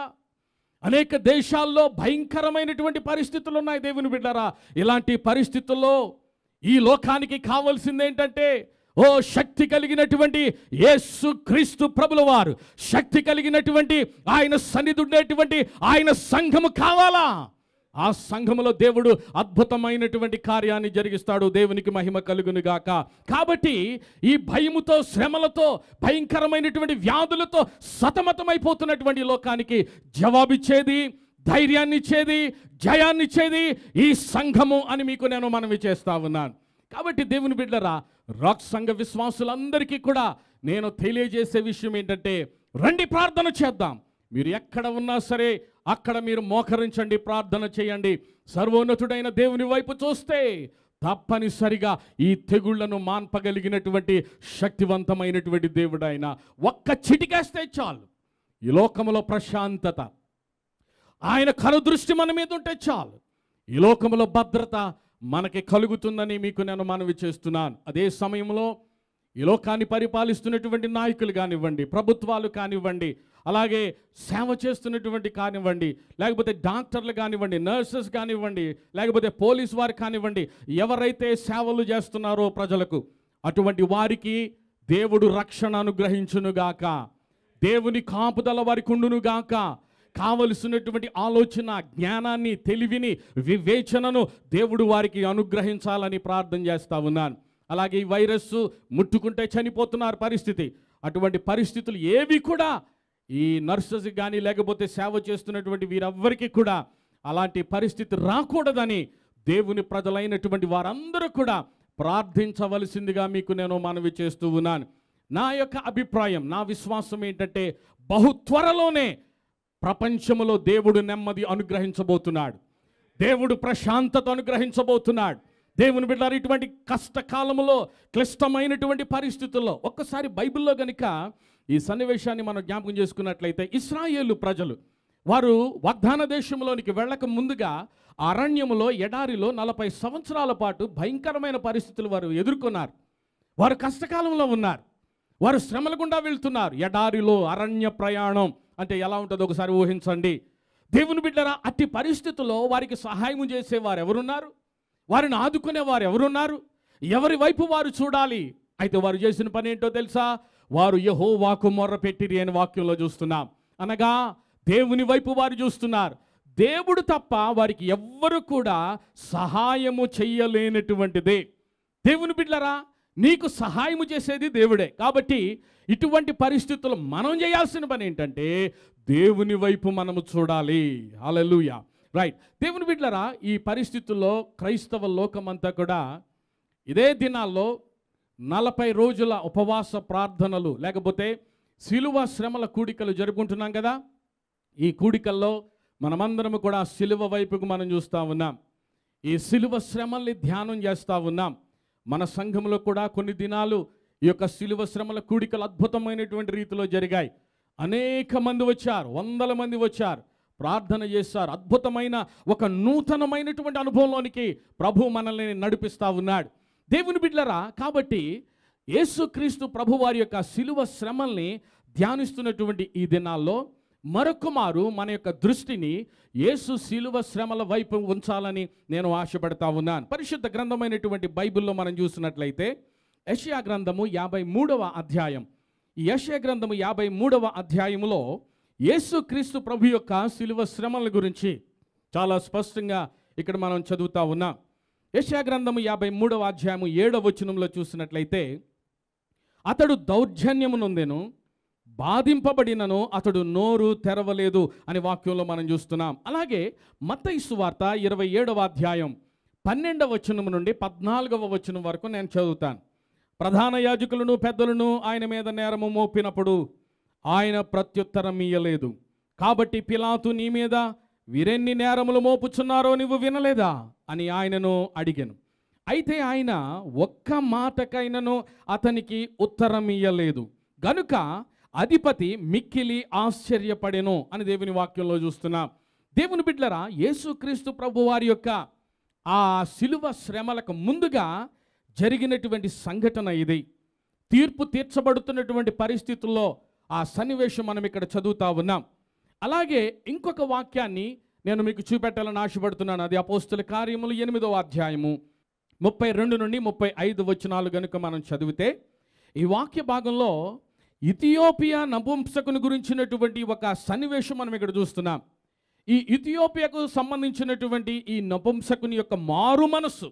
అనేక దేశాల్లో భయంకరమైనటువంటి పరిస్థితులు ఉన్నాయి దేవుని బిడ్డరా ఇలాంటి పరిస్థితుల్లో ఈ లోకానికి కావాల్సింది ఏంటంటే ఓ శక్తి కలిగినటువంటి యేసు క్రీస్తు ప్రభుల వారు శక్తి కలిగినటువంటి ఆయన సన్నిధి ఉండేటువంటి ఆయన సంఘము కావాలా ఆ సంఘములో దేవుడు అద్భుతమైనటువంటి కార్యాన్ని జరిగిస్తాడు దేవునికి మహిమ కలుగును గాక కాబట్టి ఈ భయముతో శ్రమలతో భయంకరమైనటువంటి వ్యాధులతో సతమతమైపోతున్నటువంటి లోకానికి జవాబిచ్చేది ధైర్యాన్ని ఇచ్చేది జయాన్ని ఇచ్చేది ఈ సంఘము అని మీకు నేను మనవి చేస్తా ఉన్నాను కాబట్టి దేవుని బిడ్డరా రాక్ సంఘ విశ్వాసులందరికీ కూడా నేను తెలియజేసే విషయం ఏంటంటే రండి ప్రార్థన చేద్దాం మీరు ఎక్కడ ఉన్నా సరే అక్కడ మీరు మోకరించండి ప్రార్థన చేయండి సర్వోన్నతుడైన దేవుని వైపు చూస్తే తప్పనిసరిగా ఈ తెగుళ్లను మాన్పగలిగినటువంటి శక్తివంతమైనటువంటి దేవుడు ఆయన ఒక్క చిటికేస్తే చాలు ఈ లోకములో ప్రశాంతత ఆయన కనుదృష్టి మన మీద ఉంటే చాలు ఈ లోకంలో భద్రత మనకి కలుగుతుందని మీకు నేను మనవి చేస్తున్నాను అదే సమయంలో ఈ లోకాన్ని పరిపాలిస్తున్నటువంటి నాయకులు కానివ్వండి ప్రభుత్వాలు కానివ్వండి అలాగే సేవ చేస్తున్నటువంటి కానివ్వండి లేకపోతే డాక్టర్లు కానివ్వండి నర్సెస్ కానివ్వండి లేకపోతే పోలీస్ వారు కానివ్వండి ఎవరైతే సేవలు చేస్తున్నారో ప్రజలకు అటువంటి వారికి దేవుడు రక్షణ అనుగ్రహించునుగాక దేవుని కాపుదల వారికి ఉండునుగాక కావలసినటువంటి ఆలోచన జ్ఞానాన్ని తెలివిని వివేచనను దేవుడు వారికి అనుగ్రహించాలని ప్రార్థన చేస్తా ఉన్నాను అలాగే ఈ వైరస్ ముట్టుకుంటే చనిపోతున్నారు పరిస్థితి అటువంటి పరిస్థితులు ఏవి కూడా ఈ నర్సెస్ కానీ లేకపోతే సేవ చేస్తున్నటువంటి వీరెవ్వరికీ కూడా అలాంటి పరిస్థితి రాకూడదని దేవుని ప్రజలైనటువంటి వారందరూ కూడా ప్రార్థించవలసిందిగా మీకు నేను మనవి చేస్తూ ఉన్నాను నా యొక్క అభిప్రాయం నా విశ్వాసం ఏంటంటే బహు త్వరలోనే ప్రపంచములో దేవుడు నెమ్మది అనుగ్రహించబోతున్నాడు దేవుడు ప్రశాంతత అనుగ్రహించబోతున్నాడు దేవుని బిడ్డారు ఇటువంటి కష్టకాలములో క్లిష్టమైనటువంటి పరిస్థితుల్లో ఒక్కసారి బైబిల్లో గనుక ఈ సన్నివేశాన్ని మనం జ్ఞాపకం చేసుకున్నట్లయితే ఇస్రాయేలు ప్రజలు వారు వాగ్దాన దేశంలోనికి వెళ్ళక ముందుగా అరణ్యములో ఎడారిలో నలభై సంవత్సరాల పాటు భయంకరమైన పరిస్థితులు వారు ఎదుర్కొన్నారు వారు కష్టకాలంలో ఉన్నారు వారు శ్రమల గుండా వెళ్తున్నారు ఎడారిలో అరణ్య ప్రయాణం అంటే ఎలా ఉంటుందో ఒకసారి ఊహించండి దేవుని బిడ్డరా అట్టి పరిస్థితుల్లో వారికి సహాయం చేసేవారు ఎవరున్నారు వారిని ఆదుకునేవారు ఎవరున్నారు ఎవరి వైపు వారు చూడాలి అయితే వారు చేసిన పని ఏంటో తెలుసా వారు యహో వాకు మొర్ర పెట్టిరి అని వాక్యంలో చూస్తున్నాం అనగా దేవుని వైపు వారు చూస్తున్నారు దేవుడు తప్ప వారికి ఎవ్వరు కూడా సహాయము చెయ్యలేనటువంటిదే దేవుని బిడ్డరా నీకు సహాయము చేసేది దేవుడే కాబట్టి ఇటువంటి పరిస్థితులు మనం చేయాల్సిన పని ఏంటంటే దేవుని వైపు మనము చూడాలి హల్లెలూయా రైట్ దేవుని బిడ్డరా ఈ పరిస్థితుల్లో క్రైస్తవ లోకమంతా కూడా ఇదే దినాల్లో నలభై రోజుల ఉపవాస ప్రార్థనలు లేకపోతే శిలువ శ్రమల కూడికలు జరుపుకుంటున్నాం కదా ఈ కూడికల్లో మనమందరం కూడా శిలువ వైపుకు మనం చూస్తూ ఉన్నాం ఈ శిలువ శ్రమల్ని ధ్యానం చేస్తూ ఉన్నాం మన సంఘంలో కూడా కొన్ని దినాలు ఈ యొక్క శిలువ శ్రమల కూడికలు అద్భుతమైనటువంటి రీతిలో జరిగాయి అనేక మంది వచ్చారు వందల మంది వచ్చారు ప్రార్థన చేశారు అద్భుతమైన ఒక నూతనమైనటువంటి అనుభవంలోనికి ప్రభు మనల్ని నడిపిస్తా ఉన్నాడు దేవుని బిడ్డలరా కాబట్టి యేసుక్రీస్తు ప్రభు వారి యొక్క శిలువ శ్రమల్ని ధ్యానిస్తున్నటువంటి ఈ దినాల్లో మరొక మారు మన యొక్క దృష్టిని యేసు శిలువ శ్రమల వైపు ఉంచాలని నేను ఆశపడతా ఉన్నాను పరిశుద్ధ గ్రంథమైనటువంటి బైబిల్లో మనం చూసినట్లయితే యషయా గ్రంథము యాభై మూడవ అధ్యాయం ఈ యషయా గ్రంథము యాభై మూడవ అధ్యాయములో యేసుక్రీస్తు ప్రభు యొక్క శిలువ శ్రమల గురించి చాలా స్పష్టంగా ఇక్కడ మనం చదువుతా ఉన్నాం యషయా గ్రంథము యాభై మూడవ అధ్యాయము ఏడవ వచనంలో చూసినట్లయితే అతడు దౌర్జన్యము నొందెను బాధింపబడినను అతడు నోరు తెరవలేదు అని వాక్యంలో మనం చూస్తున్నాం అలాగే మత్తయి వార్త ఇరవై ఏడవ అధ్యాయం పన్నెండవ వచనం నుండి పద్నాలుగవ వచనం వరకు నేను చదువుతాను ప్రధాన యాజకులను పెద్దలను ఆయన మీద నేరము మోపినప్పుడు ఆయన ప్రత్యుత్తరం ఇయ్యలేదు కాబట్టి పిలాతు నీ మీద వీరెన్ని నేరములు మోపుచున్నారో నువ్వు వినలేదా అని ఆయనను అడిగాను అయితే ఆయన ఒక్క మాటకైనను అతనికి ఉత్తరం ఇయ్యలేదు గనుక అధిపతి మిక్కిలి ఆశ్చర్యపడెను అని దేవుని వాక్యంలో చూస్తున్నాం దేవుని బిడ్డలరా యేసుక్రీస్తు ప్రభు వారి యొక్క ఆ శిలువ శ్రమలకు ముందుగా జరిగినటువంటి సంఘటన ఇది తీర్పు తీర్చబడుతున్నటువంటి పరిస్థితుల్లో ఆ సన్నివేశం మనం ఇక్కడ చదువుతా ఉన్నాం అలాగే ఇంకొక వాక్యాన్ని నేను మీకు చూపెట్టాలని ఆశపడుతున్నాను అది అపోస్తుల కార్యములు ఎనిమిదవ అధ్యాయము ముప్పై రెండు నుండి ముప్పై ఐదు వచనాలు గనుక మనం చదివితే ఈ వాక్య భాగంలో ఇథియోపియా నపుంసకుని గురించినటువంటి ఒక సన్నివేశం మనం ఇక్కడ చూస్తున్నాం ఈ ఇథియోపియాకు సంబంధించినటువంటి ఈ నపుంసకుని యొక్క మారు మనస్సు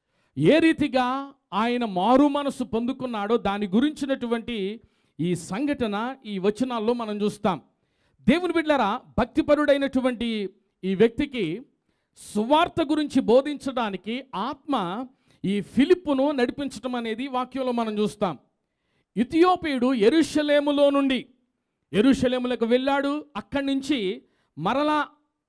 ఏ రీతిగా ఆయన మారు మనసు పొందుకున్నాడో దాని గురించినటువంటి ఈ సంఘటన ఈ వచనాల్లో మనం చూస్తాం దేవుని బిడ్డలారా భక్తిపరుడైనటువంటి ఈ వ్యక్తికి సువార్త గురించి బోధించడానికి ఆత్మ ఈ ఫిలిప్పును నడిపించడం అనేది వాక్యంలో మనం చూస్తాం ఇథియోపియుడు ఎరుషలేములో నుండి ఎరుషలేములకు వెళ్ళాడు అక్కడి నుంచి మరలా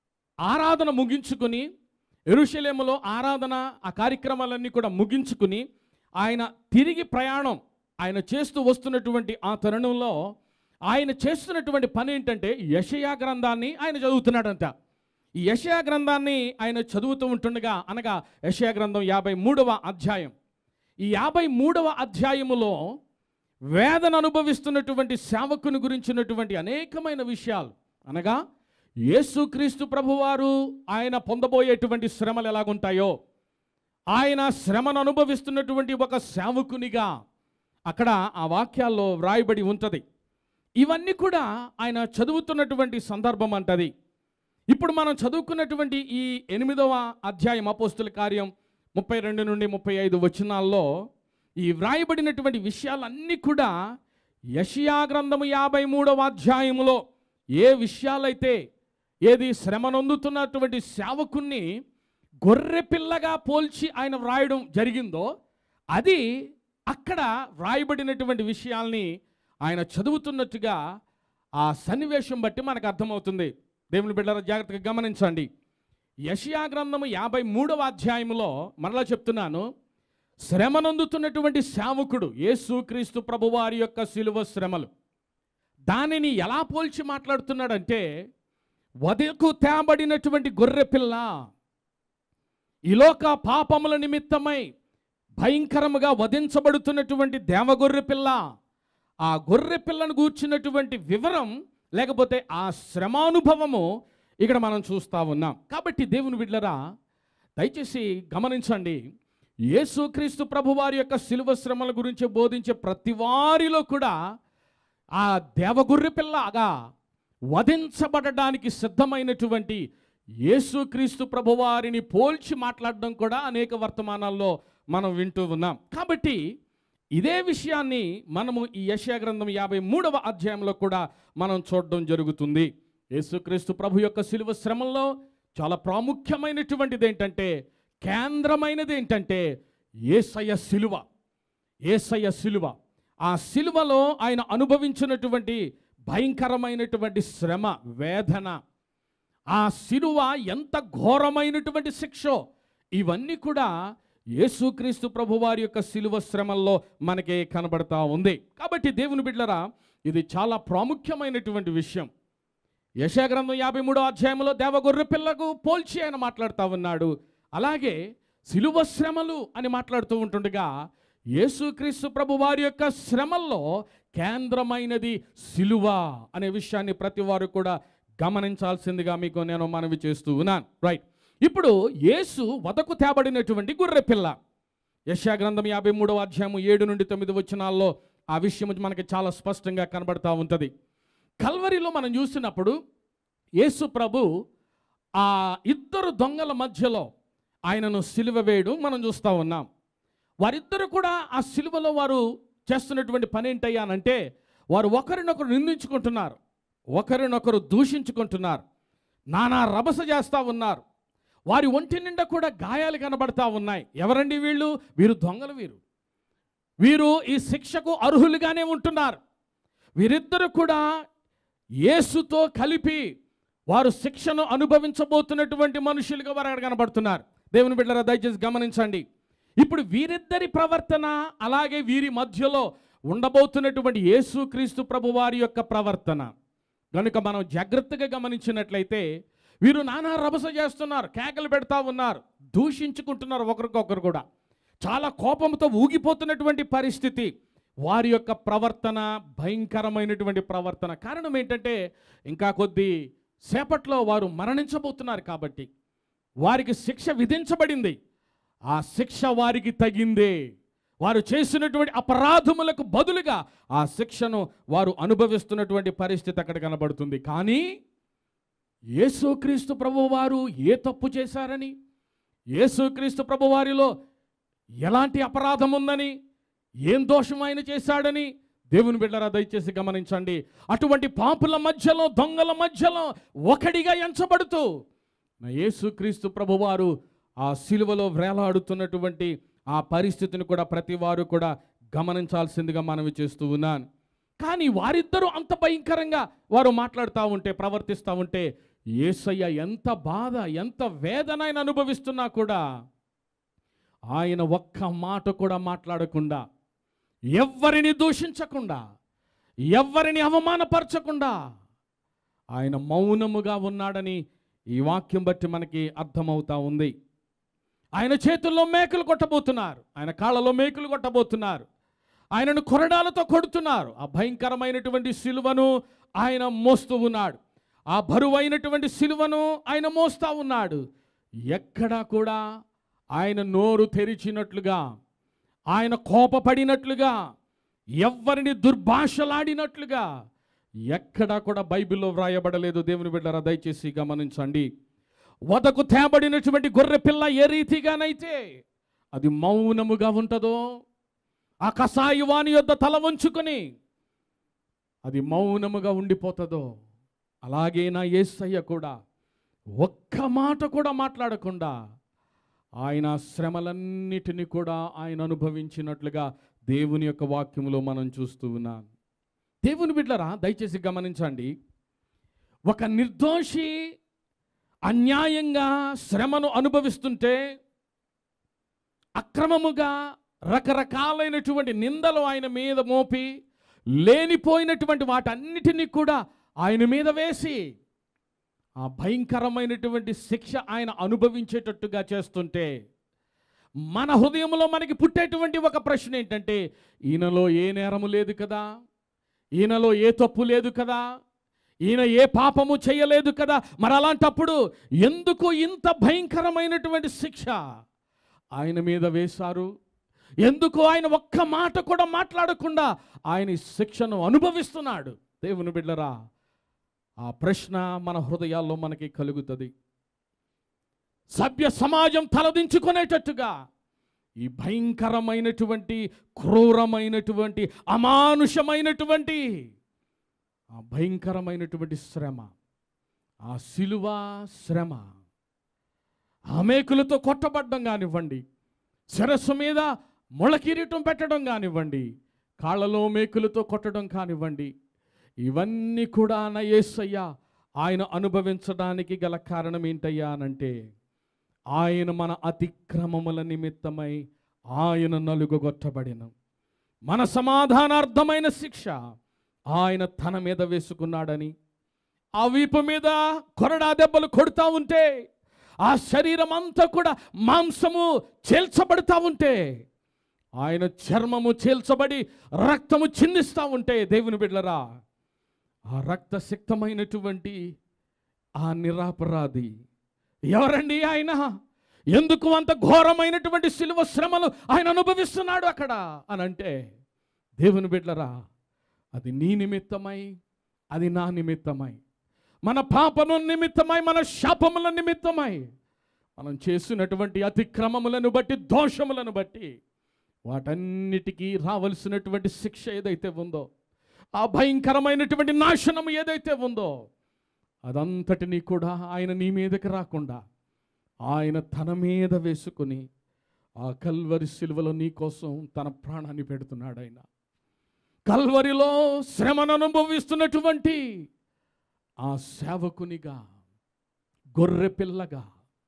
ఆరాధన ముగించుకుని ఎరుషలేములో ఆరాధన ఆ కార్యక్రమాలన్నీ కూడా ముగించుకుని ఆయన తిరిగి ప్రయాణం ఆయన చేస్తూ వస్తున్నటువంటి ఆ తరుణంలో ఆయన చేస్తున్నటువంటి పని ఏంటంటే యషయా గ్రంథాన్ని ఆయన చదువుతున్నాడంట ఈ యషయా గ్రంథాన్ని ఆయన చదువుతూ ఉంటుండగా అనగా యషయా గ్రంథం యాభై మూడవ అధ్యాయం ఈ యాభై మూడవ అధ్యాయములో వేదన అనుభవిస్తున్నటువంటి సేవకుని గురించినటువంటి అనేకమైన విషయాలు అనగా యేసుక్రీస్తు ప్రభువారు ఆయన పొందబోయేటువంటి శ్రమలు ఎలాగుంటాయో ఆయన శ్రమను అనుభవిస్తున్నటువంటి ఒక సేవకునిగా అక్కడ ఆ వాక్యాల్లో వ్రాయబడి ఉంటుంది ఇవన్నీ కూడా ఆయన చదువుతున్నటువంటి సందర్భం అంటది ఇప్పుడు మనం చదువుకున్నటువంటి ఈ ఎనిమిదవ అధ్యాయం అపోస్తుల కార్యం ముప్పై రెండు నుండి ముప్పై ఐదు వచనాల్లో ఈ వ్రాయబడినటువంటి విషయాలన్నీ కూడా యషియా గ్రంథము యాభై మూడవ అధ్యాయములో ఏ విషయాలైతే ఏది శ్రమనొందుతున్నటువంటి సేవకుణ్ణి గొర్రె పిల్లగా పోల్చి ఆయన వ్రాయడం జరిగిందో అది అక్కడ వ్రాయబడినటువంటి విషయాల్ని ఆయన చదువుతున్నట్టుగా ఆ సన్నివేశం బట్టి మనకు అర్థమవుతుంది దేవుని బిడ్డల జాగ్రత్తగా గమనించండి యషియా గ్రంథము యాభై మూడవ అధ్యాయములో మరలా చెప్తున్నాను శ్రమనందుతున్నటువంటి సేవకుడు యేసుక్రీస్తు ప్రభువారి యొక్క శిలువ శ్రమలు దానిని ఎలా పోల్చి మాట్లాడుతున్నాడంటే వదకు తేబడినటువంటి గొర్రె పిల్ల ఈలోక పాపముల నిమిత్తమై భయంకరముగా వధించబడుతున్నటువంటి దేవగొర్రె పిల్ల ఆ గొర్రె పిల్లను గూర్చినటువంటి వివరం లేకపోతే ఆ శ్రమానుభవము ఇక్కడ మనం చూస్తా ఉన్నాం కాబట్టి దేవుని బిడ్డరా దయచేసి గమనించండి యేసుక్రీస్తు ప్రభువారి యొక్క శిలువ శ్రమల గురించి బోధించే ప్రతి వారిలో కూడా ఆ దేవగొర్రె పిల్లగా వధించబడడానికి సిద్ధమైనటువంటి యేసుక్రీస్తు ప్రభువారిని పోల్చి మాట్లాడడం కూడా అనేక వర్తమానాల్లో మనం వింటూ ఉన్నాం కాబట్టి ఇదే విషయాన్ని మనము ఈ యశా గ్రంథం యాభై మూడవ అధ్యాయంలో కూడా మనం చూడడం జరుగుతుంది యేసుక్రీస్తు ప్రభు యొక్క శిలువ శ్రమంలో చాలా ప్రాముఖ్యమైనటువంటిది ఏంటంటే కేంద్రమైనది ఏంటంటే ఏసయ శిలువ ఏసయ్య శిలువ ఆ శిలువలో ఆయన అనుభవించినటువంటి భయంకరమైనటువంటి శ్రమ వేదన ఆ శిలువ ఎంత ఘోరమైనటువంటి శిక్షో ఇవన్నీ కూడా యేసుక్రీస్తు ప్రభువారి యొక్క శిలువ శ్రమల్లో మనకి కనబడతా ఉంది కాబట్టి దేవుని బిడ్డరా ఇది చాలా ప్రాముఖ్యమైనటువంటి విషయం యశాగ్రంథం యాభై మూడో అధ్యాయంలో దేవగొర్రె పిల్లకు పోల్చి ఆయన మాట్లాడుతూ ఉన్నాడు అలాగే శిలువ శ్రమలు అని మాట్లాడుతూ ఉంటుండగా యేసుక్రీస్తు ప్రభు వారి యొక్క శ్రమల్లో కేంద్రమైనది శిలువ అనే విషయాన్ని ప్రతి వారు కూడా గమనించాల్సిందిగా మీకు నేను మనవి చేస్తూ ఉన్నాను రైట్ ఇప్పుడు యేసు వదకు తేబడినటువంటి గొర్రె పిల్ల యశా గ్రంథం యాభై మూడవ అధ్యాయము ఏడు నుండి తొమ్మిది వచనాల్లో ఆ విషయం మనకి చాలా స్పష్టంగా కనబడతా ఉంటుంది కల్వరిలో మనం చూసినప్పుడు యేసు ప్రభు ఆ ఇద్దరు దొంగల మధ్యలో ఆయనను సిలువ వేయడం మనం చూస్తూ ఉన్నాం వారిద్దరు కూడా ఆ సిలువలో వారు చేస్తున్నటువంటి పని ఏంటయ్యానంటే వారు ఒకరినొకరు నిందించుకుంటున్నారు ఒకరినొకరు దూషించుకుంటున్నారు నానా రభస చేస్తూ ఉన్నారు వారి ఒంటి నిండా కూడా గాయాలు కనబడతా ఉన్నాయి ఎవరండి వీళ్ళు వీరు దొంగలు వీరు వీరు ఈ శిక్షకు అర్హులుగానే ఉంటున్నారు వీరిద్దరు కూడా యేసుతో కలిపి వారు శిక్షను అనుభవించబోతున్నటువంటి మనుషులుగా వారు అక్కడ కనబడుతున్నారు దేవుని బిడ్డరా దయచేసి గమనించండి ఇప్పుడు వీరిద్దరి ప్రవర్తన అలాగే వీరి మధ్యలో ఉండబోతున్నటువంటి యేసుక్రీస్తు ప్రభు వారి యొక్క ప్రవర్తన కనుక మనం జాగ్రత్తగా గమనించినట్లయితే వీరు నానా రభస చేస్తున్నారు కేకలు పెడతా ఉన్నారు దూషించుకుంటున్నారు ఒకరికొకరు కూడా చాలా కోపంతో ఊగిపోతున్నటువంటి పరిస్థితి వారి యొక్క ప్రవర్తన భయంకరమైనటువంటి ప్రవర్తన కారణం ఏంటంటే ఇంకా కొద్ది సేపట్లో వారు మరణించబోతున్నారు కాబట్టి వారికి శిక్ష విధించబడింది ఆ శిక్ష వారికి తగిందే వారు చేసినటువంటి అపరాధములకు బదులుగా ఆ శిక్షను వారు అనుభవిస్తున్నటువంటి పరిస్థితి అక్కడ కనబడుతుంది కానీ యేసుక్రీస్తు ప్రభువారు ఏ తప్పు చేశారని యేసుక్రీస్తు ప్రభువారిలో ఎలాంటి అపరాధం ఉందని ఏం దోషం ఆయన చేశాడని దేవుని బిడ్డరా దయచేసి గమనించండి అటువంటి పాపుల మధ్యలో దొంగల మధ్యలో ఒకడిగా ఎంచబడుతూ నా యేసుక్రీస్తు ప్రభువారు ఆ సిలువలో వేలాడుతున్నటువంటి ఆ పరిస్థితిని కూడా ప్రతి వారు కూడా గమనించాల్సిందిగా మనవి చేస్తూ ఉన్నాను కానీ వారిద్దరూ అంత భయంకరంగా వారు మాట్లాడుతూ ఉంటే ప్రవర్తిస్తూ ఉంటే యేసయ్య ఎంత బాధ ఎంత వేదన ఆయన అనుభవిస్తున్నా కూడా ఆయన ఒక్క మాట కూడా మాట్లాడకుండా ఎవ్వరిని దూషించకుండా ఎవ్వరిని అవమానపరచకుండా ఆయన మౌనముగా ఉన్నాడని ఈ వాక్యం బట్టి మనకి అర్థమవుతా ఉంది ఆయన చేతుల్లో మేకులు కొట్టబోతున్నారు ఆయన కాళ్ళలో మేకులు కొట్టబోతున్నారు ఆయనను కొరడాలతో కొడుతున్నారు ఆ భయంకరమైనటువంటి సిలువను ఆయన మోస్తూ ఉన్నాడు ఆ బరువైనటువంటి సిలువను ఆయన మోస్తూ ఉన్నాడు ఎక్కడా కూడా ఆయన నోరు తెరిచినట్లుగా ఆయన కోపపడినట్లుగా ఎవ్వరిని దుర్భాషలాడినట్లుగా ఎక్కడా కూడా బైబిల్లో వ్రాయబడలేదు దేవుని బిడ్డరా దయచేసి గమనించండి వదకు తేబడినటువంటి గొర్రె పిల్ల ఏ రీతిగానైతే అది మౌనముగా ఉంటుందో ఆ కసాయి వాని యొద్ద తల వంచుకొని అది మౌనముగా ఉండిపోతుందో అలాగే నా యేసయ్య కూడా ఒక్క మాట కూడా మాట్లాడకుండా ఆయన శ్రమలన్నిటిని కూడా ఆయన అనుభవించినట్లుగా దేవుని యొక్క వాక్యములో మనం చూస్తూ ఉన్నాం దేవుని బిడ్డరా దయచేసి గమనించండి ఒక నిర్దోషి అన్యాయంగా శ్రమను అనుభవిస్తుంటే అక్రమముగా రకరకాలైనటువంటి నిందలు ఆయన మీద మోపి లేనిపోయినటువంటి వాటన్నిటినీ కూడా ఆయన మీద వేసి ఆ భయంకరమైనటువంటి శిక్ష ఆయన అనుభవించేటట్టుగా చేస్తుంటే మన హృదయంలో మనకి పుట్టేటువంటి ఒక ప్రశ్న ఏంటంటే ఈయనలో ఏ నేరము లేదు కదా ఈయనలో ఏ తప్పు లేదు కదా ఈయన ఏ పాపము చేయలేదు కదా మరి అలాంటప్పుడు ఎందుకు ఇంత భయంకరమైనటువంటి శిక్ష ఆయన మీద వేశారు ఎందుకు ఆయన ఒక్క మాట కూడా మాట్లాడకుండా ఆయన ఈ శిక్షను అనుభవిస్తున్నాడు దేవుని బిడ్డరా ఆ ప్రశ్న మన హృదయాల్లో మనకి కలుగుతుంది సభ్య సమాజం తలదించుకునేటట్టుగా ఈ భయంకరమైనటువంటి క్రూరమైనటువంటి అమానుషమైనటువంటి ఆ భయంకరమైనటువంటి శ్రమ ఆ సిలువ శ్రమ ఆ మేకులతో కొట్టబడ్డం కానివ్వండి శిరస్సు మీద ముళ్ళకిరీటం పెట్టడం కానివ్వండి కాళ్ళలో మేకులతో కొట్టడం కానివ్వండి ఇవన్నీ కూడా నా యేసయ్య ఆయన అనుభవించడానికి గల కారణం ఏంటయ్యా అనంటే ఆయన మన అతిక్రమముల నిమిత్తమై ఆయన నలుగుగొట్టబడిన మన సమాధానార్థమైన శిక్ష ఆయన తన మీద వేసుకున్నాడని ఆ వీపు మీద కొరడా దెబ్బలు కొడుతూ ఉంటే ఆ శరీరం అంతా కూడా మాంసము చేల్చబడుతూ ఉంటే ఆయన చర్మము చేల్చబడి రక్తము చిందిస్తూ ఉంటే దేవుని బిడ్డలరా ఆ రక్తసిక్తమైనటువంటి ఆ నిరాపరాధి ఎవరండి ఆయన ఎందుకు అంత ఘోరమైనటువంటి శిలువ శ్రమలు ఆయన అనుభవిస్తున్నాడు అక్కడ అని అంటే దేవుని బిడ్డలరా అది నీ నిమిత్తమై అది నా నిమిత్తమై మన పాపము నిమిత్తమై మన శాపముల నిమిత్తమై మనం చేసినటువంటి అతిక్రమములను బట్టి దోషములను బట్టి వాటన్నిటికీ రావలసినటువంటి శిక్ష ఏదైతే ఉందో ఆ భయంకరమైనటువంటి నాశనం ఏదైతే ఉందో అదంతటినీ కూడా ఆయన నీ మీదకి రాకుండా ఆయన తన మీద వేసుకుని ఆ కల్వరి సిలువలో నీ కోసం తన ప్రాణాన్ని పెడుతున్నాడు ఆయన కల్వరిలో శ్రమను అనుభవిస్తున్నటువంటి ఆ సేవకునిగా గొర్రె పిల్లగా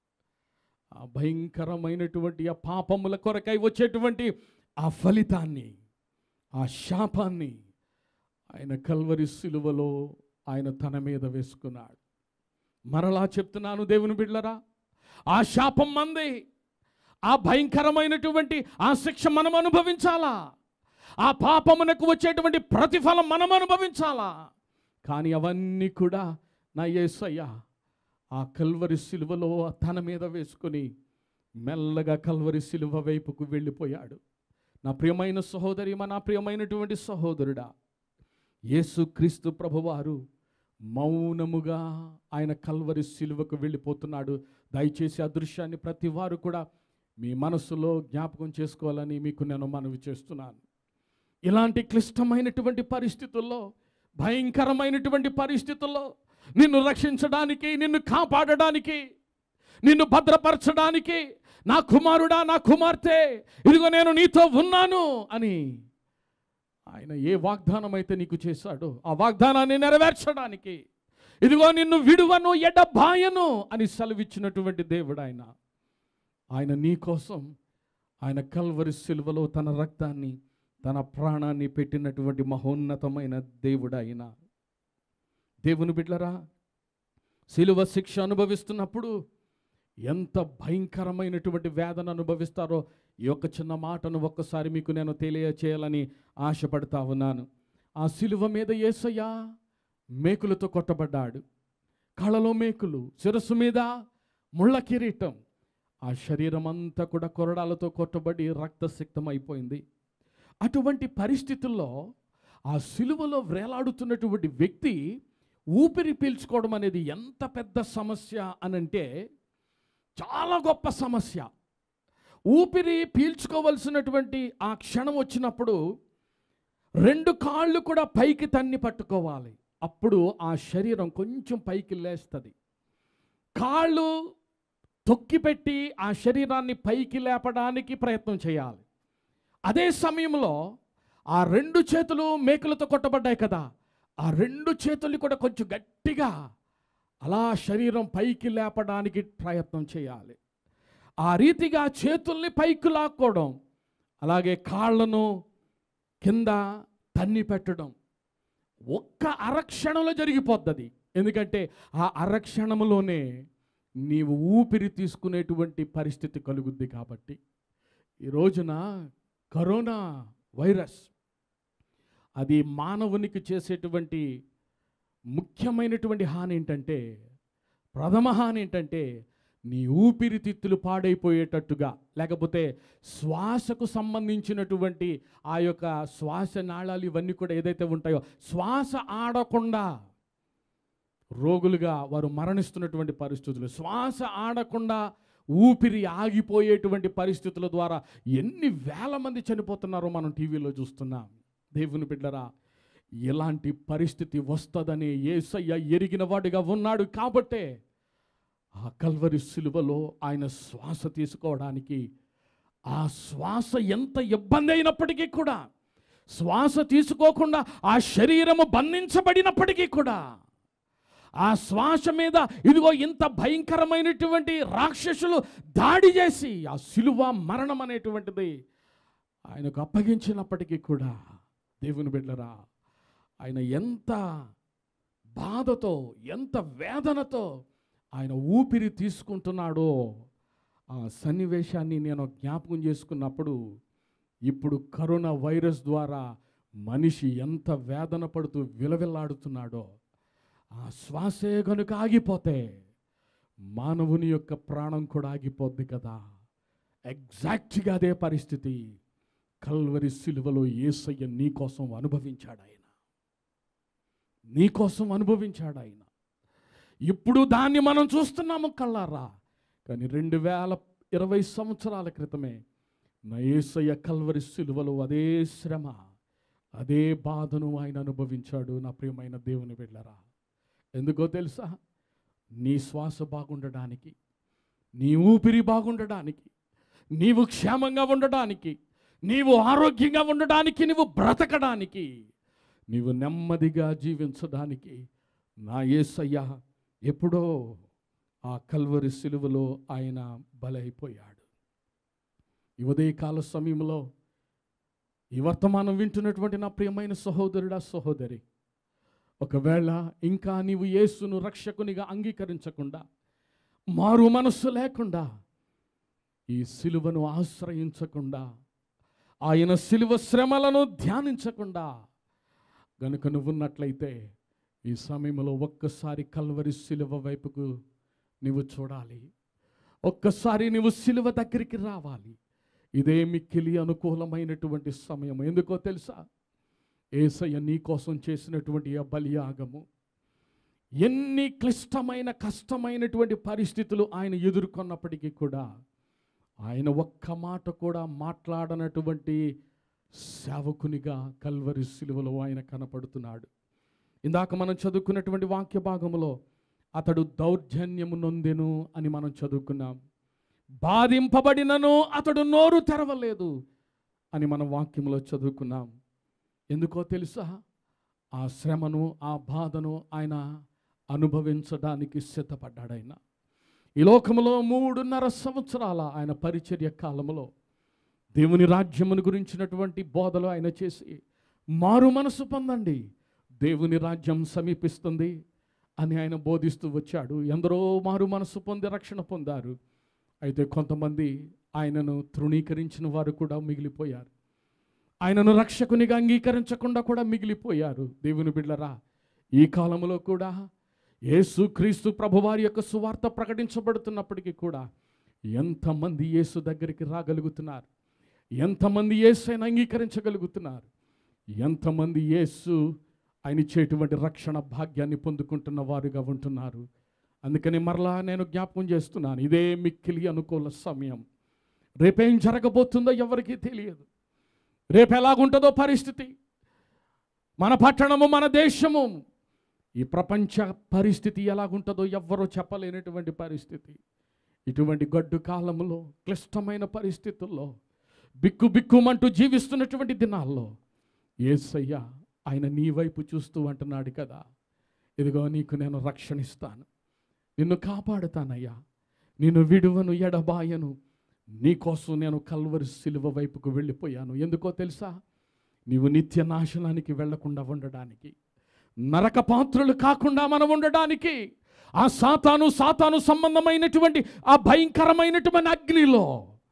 ఆ భయంకరమైనటువంటి ఆ పాపముల కొరకై వచ్చేటువంటి ఆ ఫలితాన్ని ఆ శాపాన్ని ఆయన కల్వరి సిలువలో ఆయన తన మీద వేసుకున్నాడు మరలా చెప్తున్నాను దేవుని బిడ్డలరా ఆ శాపం మంది ఆ భయంకరమైనటువంటి ఆ శిక్ష మనం అనుభవించాలా ఆ పాపమునకు వచ్చేటువంటి ప్రతిఫలం మనం అనుభవించాలా కానీ అవన్నీ కూడా నా యేసయ్య ఆ కల్వరి సిలువలో తన మీద వేసుకొని మెల్లగా కల్వరి సిలువ వైపుకు వెళ్ళిపోయాడు నా ప్రియమైన సహోదరి మా నా ప్రియమైనటువంటి సహోదరుడా యేసుక్రీస్తు ప్రభువారు మౌనముగా ఆయన కల్వరి సిలువకు వెళ్ళిపోతున్నాడు దయచేసి ఆ దృశ్యాన్ని ప్రతి వారు కూడా మీ మనసులో జ్ఞాపకం చేసుకోవాలని మీకు నేను మనవి చేస్తున్నాను ఇలాంటి క్లిష్టమైనటువంటి పరిస్థితుల్లో భయంకరమైనటువంటి పరిస్థితుల్లో నిన్ను రక్షించడానికి నిన్ను కాపాడడానికి నిన్ను భద్రపరచడానికి నా కుమారుడా నా కుమార్తె ఇదిగో నేను నీతో ఉన్నాను అని ఆయన ఏ వాగ్దానం అయితే నీకు చేశాడో ఆ వాగ్దానాన్ని నెరవేర్చడానికి ఇదిగో నిన్ను విడువను ఎడబాయను అని సెలవిచ్చినటువంటి దేవుడు ఆయన ఆయన నీ కోసం ఆయన కల్వరి సిలువలో తన రక్తాన్ని తన ప్రాణాన్ని పెట్టినటువంటి మహోన్నతమైన దేవుడు ఆయన దేవుని బిడ్లరా సిలువ శిక్ష అనుభవిస్తున్నప్పుడు ఎంత భయంకరమైనటువంటి వేదన అనుభవిస్తారో ఈ యొక్క చిన్న మాటను ఒక్కసారి మీకు నేను తెలియచేయాలని ఆశపడతా ఉన్నాను ఆ శిలువ మీద యేసయ్య మేకులతో కొట్టబడ్డాడు కళ్ళలో మేకులు శిరస్సు మీద ముళ్ళ కిరీటం ఆ శరీరం అంతా కూడా కొరడాలతో కొట్టబడి రక్తసిక్తం అయిపోయింది అటువంటి పరిస్థితుల్లో ఆ సిలువలో వేలాడుతున్నటువంటి వ్యక్తి ఊపిరి పీల్చుకోవడం అనేది ఎంత పెద్ద సమస్య అనంటే చాలా గొప్ప సమస్య ఊపిరి పీల్చుకోవలసినటువంటి ఆ క్షణం వచ్చినప్పుడు రెండు కాళ్ళు కూడా పైకి తన్ని పట్టుకోవాలి అప్పుడు ఆ శరీరం కొంచెం పైకి లేస్తుంది కాళ్ళు తొక్కిపెట్టి ఆ శరీరాన్ని పైకి లేపడానికి ప్రయత్నం చేయాలి అదే సమయంలో ఆ రెండు చేతులు మేకులతో కొట్టబడ్డాయి కదా ఆ రెండు చేతులు కూడా కొంచెం గట్టిగా అలా శరీరం పైకి లేపడానికి ప్రయత్నం చేయాలి ఆ రీతిగా చేతుల్ని పైకి లాక్కోవడం అలాగే కాళ్ళను కింద తన్ని పెట్టడం ఒక్క అరక్షణంలో జరిగిపోద్ది ఎందుకంటే ఆ అరక్షణంలోనే నీవు ఊపిరి తీసుకునేటువంటి పరిస్థితి కలుగుద్ది కాబట్టి ఈ రోజున కరోనా వైరస్ అది మానవునికి చేసేటువంటి ముఖ్యమైనటువంటి హాని ఏంటంటే ప్రథమ హాని ఏంటంటే నీ ఊపిరితిత్తులు పాడైపోయేటట్టుగా లేకపోతే శ్వాసకు సంబంధించినటువంటి ఆ యొక్క శ్వాస నాళాలు ఇవన్నీ కూడా ఏదైతే ఉంటాయో శ్వాస ఆడకుండా రోగులుగా వారు మరణిస్తున్నటువంటి పరిస్థితులు శ్వాస ఆడకుండా ఊపిరి ఆగిపోయేటువంటి పరిస్థితుల ద్వారా ఎన్ని వేల మంది చనిపోతున్నారో మనం టీవీలో చూస్తున్నాం దేవుని బిడ్డరా ఇలాంటి పరిస్థితి వస్తుందని ఏసయ్య ఎరిగిన వాడిగా ఉన్నాడు కాబట్టే ఆ కల్వరి సిలువలో ఆయన శ్వాస తీసుకోవడానికి ఆ శ్వాస ఎంత ఇబ్బంది అయినప్పటికీ కూడా శ్వాస తీసుకోకుండా ఆ శరీరము బంధించబడినప్పటికీ కూడా ఆ శ్వాస మీద ఇదిగో ఇంత భయంకరమైనటువంటి రాక్షసులు దాడి చేసి ఆ సిలువ మరణం అనేటువంటిది ఆయనకు అప్పగించినప్పటికీ కూడా దేవుని బిడ్డరా ఆయన ఎంత బాధతో ఎంత వేదనతో ఆయన ఊపిరి తీసుకుంటున్నాడో ఆ సన్నివేశాన్ని నేను జ్ఞాపకం చేసుకున్నప్పుడు ఇప్పుడు కరోనా వైరస్ ద్వారా మనిషి ఎంత వేదన పడుతూ విలవిల్లాడుతున్నాడో ఆ శ్వాసే కనుక ఆగిపోతే మానవుని యొక్క ప్రాణం కూడా ఆగిపోద్ది కదా ఎగ్జాక్ట్గా అదే పరిస్థితి కల్వరి సిలువలో ఏసయ్య నీ కోసం అనుభవించాడు ఆయన నీ కోసం అనుభవించాడు ఆయన ఇప్పుడు దాన్ని మనం చూస్తున్నాము కళ్ళారా కానీ రెండు వేల ఇరవై సంవత్సరాల క్రితమే నా ఏసయ్య కల్వరి సిలువలో అదే శ్రమ అదే బాధను ఆయన అనుభవించాడు నా ప్రియమైన దేవుని బిడ్డరా ఎందుకో తెలుసా నీ శ్వాస బాగుండడానికి నీ ఊపిరి బాగుండడానికి నీవు క్షేమంగా ఉండడానికి నీవు ఆరోగ్యంగా ఉండడానికి నీవు బ్రతకడానికి నీవు నెమ్మదిగా జీవించడానికి నా యేసయ్య ఎప్పుడో ఆ కల్వరి సిలువలో ఆయన బలైపోయాడు ఈ ఉదయకాల సమయంలో ఈ వర్తమానం వింటున్నటువంటి నా ప్రియమైన సహోదరుడా సహోదరి ఒకవేళ ఇంకా నీవు యేసును రక్షకునిగా అంగీకరించకుండా మారు మనస్సు లేకుండా ఈ సిలువను ఆశ్రయించకుండా ఆయన సిలువ శ్రమలను ధ్యానించకుండా గనుక నువ్వున్నట్లయితే ఈ సమయంలో ఒక్కసారి కల్వరి సిలువ వైపుకు నువ్వు చూడాలి ఒక్కసారి నువ్వు సిలువ దగ్గరికి రావాలి ఇదే మిక్కిలి అనుకూలమైనటువంటి సమయం ఎందుకో తెలుసా ఏసయ్య నీ కోసం చేసినటువంటి ఆ బలియాగము ఎన్ని క్లిష్టమైన కష్టమైనటువంటి పరిస్థితులు ఆయన ఎదుర్కొన్నప్పటికీ కూడా ఆయన ఒక్క మాట కూడా మాట్లాడనటువంటి సేవకునిగా కల్వరి సిలువలో ఆయన కనపడుతున్నాడు ఇందాక మనం చదువుకున్నటువంటి వాక్య భాగంలో అతడు దౌర్జన్యము నొందెను అని మనం చదువుకున్నాం బాధింపబడినను అతడు నోరు తెరవలేదు అని మనం వాక్యంలో చదువుకున్నాం ఎందుకో తెలుసా ఆ శ్రమను ఆ బాధను ఆయన అనుభవించడానికి సిద్ధపడ్డాడు ఆయన ఈ లోకంలో మూడున్నర సంవత్సరాల ఆయన పరిచర్య కాలంలో దేవుని రాజ్యమును గురించినటువంటి బోధలు ఆయన చేసి మారు మనసు పొందండి దేవుని రాజ్యం సమీపిస్తుంది అని ఆయన బోధిస్తూ వచ్చాడు ఎందరో మారు మనసు పొంది రక్షణ పొందారు అయితే కొంతమంది ఆయనను తృణీకరించిన వారు కూడా మిగిలిపోయారు ఆయనను రక్షకునిగా అంగీకరించకుండా కూడా మిగిలిపోయారు దేవుని బిడ్డరా ఈ కాలంలో కూడా యేసు క్రీస్తు ప్రభువారి యొక్క సువార్త ప్రకటించబడుతున్నప్పటికీ కూడా ఎంతమంది యేసు దగ్గరికి రాగలుగుతున్నారు ఎంతమంది యేసుని అంగీకరించగలుగుతున్నారు ఎంతమంది యేసు ఆయన ఇచ్చేటువంటి రక్షణ భాగ్యాన్ని పొందుకుంటున్న వారుగా ఉంటున్నారు అందుకని మరలా నేను జ్ఞాపకం చేస్తున్నాను ఇదే మిక్కిలి అనుకూల సమయం రేపేం జరగబోతుందో ఎవరికీ తెలియదు రేపు ఎలాగుంటుందో పరిస్థితి మన పట్టణము మన దేశము ఈ ప్రపంచ పరిస్థితి ఎలాగుంటుందో ఎవ్వరూ చెప్పలేనటువంటి పరిస్థితి ఇటువంటి గడ్డు కాలంలో క్లిష్టమైన పరిస్థితుల్లో బిక్కు బిక్కుమంటూ జీవిస్తున్నటువంటి దినాల్లో ఏసయ్య ఆయన నీ వైపు చూస్తూ అంటున్నాడు కదా ఇదిగో నీకు నేను రక్షణ ఇస్తాను నిన్ను కాపాడుతానయ్యా నిన్ను విడువను ఎడబాయను నీకోసం నేను కల్వరి సిలువ వైపుకు వెళ్ళిపోయాను ఎందుకో తెలుసా నీవు నిత్య నాశనానికి వెళ్లకుండా ఉండడానికి నరక పాత్రులు కాకుండా మనం ఉండడానికి ఆ సాతాను సాతాను సంబంధమైనటువంటి ఆ భయంకరమైనటువంటి అగ్నిలో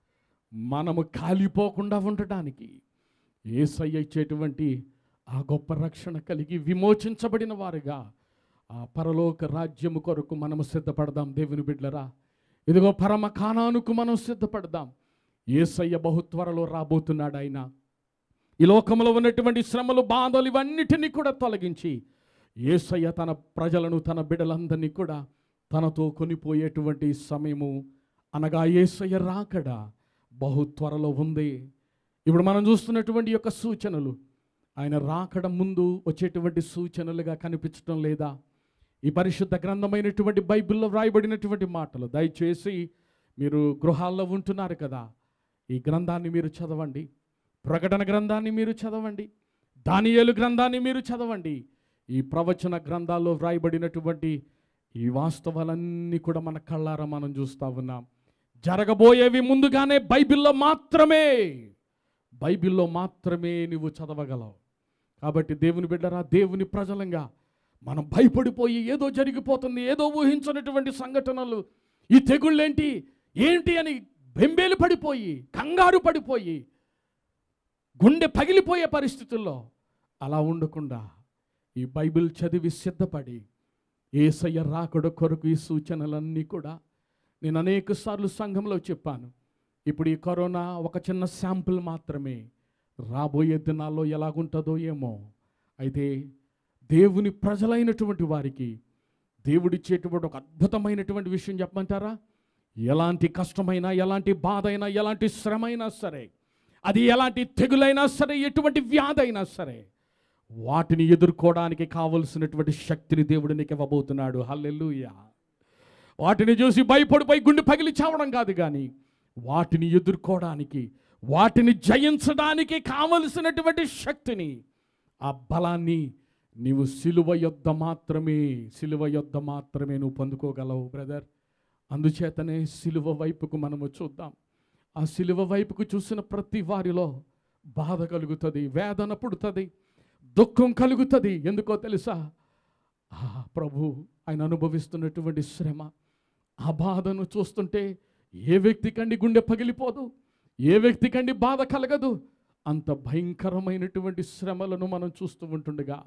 మనము కాలిపోకుండా ఉండడానికి ఏసయ్య ఇచ్చేటువంటి ఆ గొప్ప రక్షణ కలిగి విమోచించబడిన వారుగా ఆ పరలోక రాజ్యము కొరకు మనము సిద్ధపడదాం దేవుని బిడ్డలరా ఇదిగో పరమ కానానుకు మనం సిద్ధపడదాం ఏసయ్య బహు త్వరలో రాబోతున్నాడు ఆయన ఈ లోకంలో ఉన్నటువంటి శ్రమలు బాధలు ఇవన్నిటినీ కూడా తొలగించి ఏసయ్య తన ప్రజలను తన బిడ్డలందరినీ కూడా తనతో కొనిపోయేటువంటి సమయము అనగా ఏసయ్య రాకడ బహు త్వరలో ఉంది ఇప్పుడు మనం చూస్తున్నటువంటి యొక్క సూచనలు ఆయన రాకడ ముందు వచ్చేటువంటి సూచనలుగా కనిపించడం లేదా ఈ పరిశుద్ధ గ్రంథమైనటువంటి బైబిల్లో వ్రాయబడినటువంటి మాటలు దయచేసి మీరు గృహాల్లో ఉంటున్నారు కదా ఈ గ్రంథాన్ని మీరు చదవండి ప్రకటన గ్రంథాన్ని మీరు చదవండి దానియేలు గ్రంథాన్ని మీరు చదవండి ఈ ప్రవచన గ్రంథాల్లో వ్రాయబడినటువంటి ఈ వాస్తవాలన్నీ కూడా మన కళ్ళారా మనం చూస్తూ ఉన్నాం జరగబోయేవి ముందుగానే బైబిల్లో మాత్రమే బైబిల్లో మాత్రమే నువ్వు చదవగలవు కాబట్టి దేవుని బిడ్డరా దేవుని ప్రజలంగా మనం భయపడిపోయి ఏదో జరిగిపోతుంది ఏదో ఊహించినటువంటి సంఘటనలు ఈ తెగుళ్ళేంటి ఏంటి అని బెంబేలు పడిపోయి కంగారు పడిపోయి గుండె పగిలిపోయే పరిస్థితుల్లో అలా ఉండకుండా ఈ బైబిల్ చదివి సిద్ధపడి ఏసయ్య రాకడ కొరకు ఈ సూచనలన్నీ కూడా నేను అనేక సార్లు సంఘంలో చెప్పాను ఇప్పుడు ఈ కరోనా ఒక చిన్న శాంపుల్ మాత్రమే రాబోయే దినాల్లో ఎలాగుంటుందో ఏమో అయితే దేవుని ప్రజలైనటువంటి వారికి దేవుడిచ్చేటువంటి ఒక అద్భుతమైనటువంటి విషయం చెప్పమంటారా ఎలాంటి కష్టమైనా ఎలాంటి బాధ అయినా ఎలాంటి శ్రమ అయినా సరే అది ఎలాంటి తెగులైనా సరే ఎటువంటి వ్యాధి అయినా సరే వాటిని ఎదుర్కోవడానికి కావలసినటువంటి శక్తిని దేవుడు నీకు ఇవ్వబోతున్నాడు హల్లెలూయా వాటిని చూసి భయపడిపోయి గుండె పగిలి చావడం కాదు కానీ వాటిని ఎదుర్కోవడానికి వాటిని జయించడానికి కావలసినటువంటి శక్తిని ఆ బలాన్ని నీవు సిలువ యొద్ద మాత్రమే సిలువ యొద్ద మాత్రమే నువ్వు పొందుకోగలవు బ్రదర్ అందుచేతనే సిలువ వైపుకు మనము చూద్దాం ఆ సిలువ వైపుకు చూసిన ప్రతి వారిలో బాధ కలుగుతుంది వేదన పుడుతుంది దుఃఖం కలుగుతుంది ఎందుకో తెలుసా ఆ ప్రభు ఆయన అనుభవిస్తున్నటువంటి శ్రమ ఆ బాధను చూస్తుంటే ఏ వ్యక్తికండి గుండె పగిలిపోదు ఏ వ్యక్తికండి బాధ కలగదు అంత భయంకరమైనటువంటి శ్రమలను మనం చూస్తూ ఉంటుండగా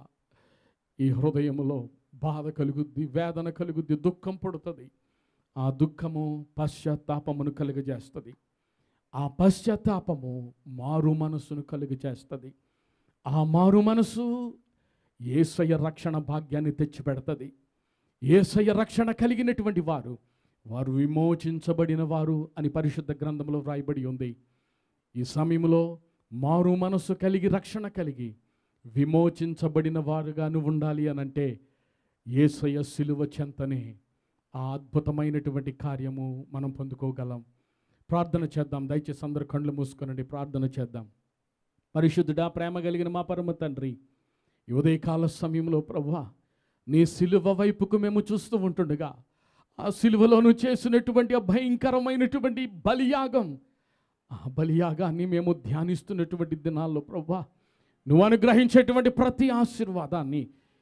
ఈ హృదయములో బాధ కలుగుద్ది వేదన కలుగుద్ది దుఃఖం పుడుతుంది ఆ దుఃఖము పశ్చాత్తాపమును కలుగజేస్తుంది ఆ పశ్చాత్తాపము మారు మనసును కలుగజేస్తుంది ఆ మారు మనసు ఏసయ్య రక్షణ భాగ్యాన్ని తెచ్చిపెడుతుంది ఏసయ్య రక్షణ కలిగినటువంటి వారు వారు విమోచించబడిన వారు అని పరిశుద్ధ గ్రంథంలో వ్రాయబడి ఉంది ఈ సమయంలో మారు మనసు కలిగి రక్షణ కలిగి విమోచించబడిన వారుగా నువ్వు ఉండాలి అని అంటే ఏసయ్య సిలువ చెంతనే ఆ అద్భుతమైనటువంటి కార్యము మనం పొందుకోగలం ప్రార్థన చేద్దాం దయచేసి అందరు కళ్ళు మూసుకొనండి ప్రార్థన చేద్దాం పరిశుద్ధుడా ప్రేమ కలిగిన మా పరమ తండ్రి ఈ ఉదయకాల సమయంలో ప్రభా నీ సిలువ వైపుకు మేము చూస్తూ ఉంటుండగా ఆ సిలువలోను చేసినటువంటి ఆ భయంకరమైనటువంటి బలియాగం ఆ బలియాగాన్ని మేము ధ్యానిస్తున్నటువంటి దినాల్లో ప్రభా నువ్వు అనుగ్రహించేటువంటి ప్రతి ఆశీర్వాదాన్ని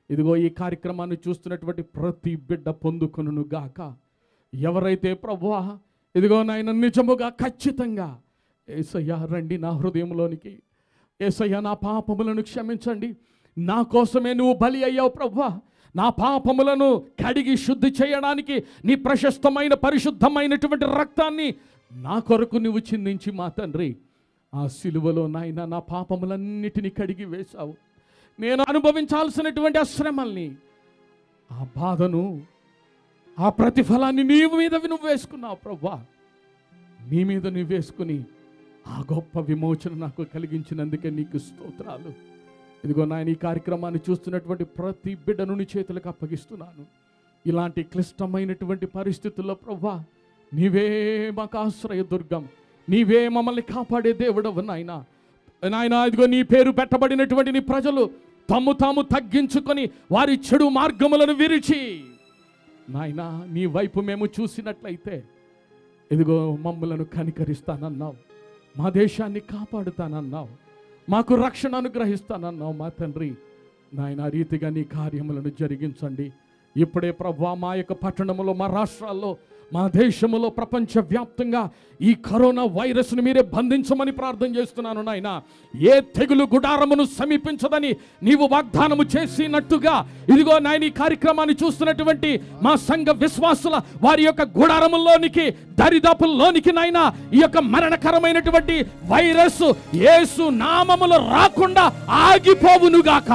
ఇదిగో ఈ కార్యక్రమాన్ని చూస్తున్నటువంటి ప్రతి బిడ్డ పొందుకొనును గాక ఎవరైతే ప్రభువా ఇదిగో నాయన నిజముగా ఖచ్చితంగా ఏసయ్య రండి నా హృదయంలోనికి ఏసయ్య నా పాపములను క్షమించండి నా కోసమే నువ్వు బలి అయ్యావు ప్రభువా నా పాపములను కడిగి శుద్ధి చేయడానికి నీ ప్రశస్తమైన పరిశుద్ధమైనటువంటి రక్తాన్ని నా కొరకు నువ్వు చిందించి మా తండ్రి ఆ సిలువలో నాయన నా పాపములన్నిటినీ కడిగి వేశావు నేను అనుభవించాల్సినటువంటి ఆ శ్రమల్ని ఆ బాధను ఆ ప్రతిఫలాన్ని నీ మీద నువ్వు వేసుకున్నావు ప్రవ్వా నీ మీద నువ్వు వేసుకుని ఆ గొప్ప విమోచన నాకు కలిగించినందుకే నీకు స్తోత్రాలు ఇదిగో నాయన ఈ కార్యక్రమాన్ని చూస్తున్నటువంటి ప్రతి బిడ్డను నీ చేతులకు అప్పగిస్తున్నాను ఇలాంటి క్లిష్టమైనటువంటి పరిస్థితుల్లో ప్రవ్వా నీవే మాకు ఆశ్రయ దుర్గం నీవే మమ్మల్ని కాపాడే దేవుడవు నాయన నాయన ఇదిగో నీ పేరు పెట్టబడినటువంటి నీ ప్రజలు తమ్ము తాము తగ్గించుకొని వారి చెడు మార్గములను విరిచి నాయనా నీ వైపు మేము చూసినట్లయితే ఇదిగో మమ్మలను కనికరిస్తానన్నావు మా దేశాన్ని కాపాడుతానన్నావు మాకు రక్షణ అనుగ్రహిస్తానన్నావు మా తండ్రి నాయన ఆ రీతిగా నీ కార్యములను జరిగించండి ఇప్పుడే ప్రభా మా యొక్క పట్టణములో మా రాష్ట్రాల్లో మా దేశములో ప్రపంచవ్యాప్తంగా ఈ కరోనా వైరస్ను మీరే బంధించమని ప్రార్థన చేస్తున్నాను నాయన ఏ తెగులు గుడారమును సమీపించదని నీవు వాగ్దానము చేసినట్టుగా ఇదిగో నాయన ఈ కార్యక్రమాన్ని చూస్తున్నటువంటి మా సంఘ విశ్వాసుల వారి యొక్క గుడారముల్లోనికి దరిదాపుల్లోనికి నాయన ఈ యొక్క మరణకరమైనటువంటి వైరస్ యేసు నామములో రాకుండా ఆగిపోవునుగాక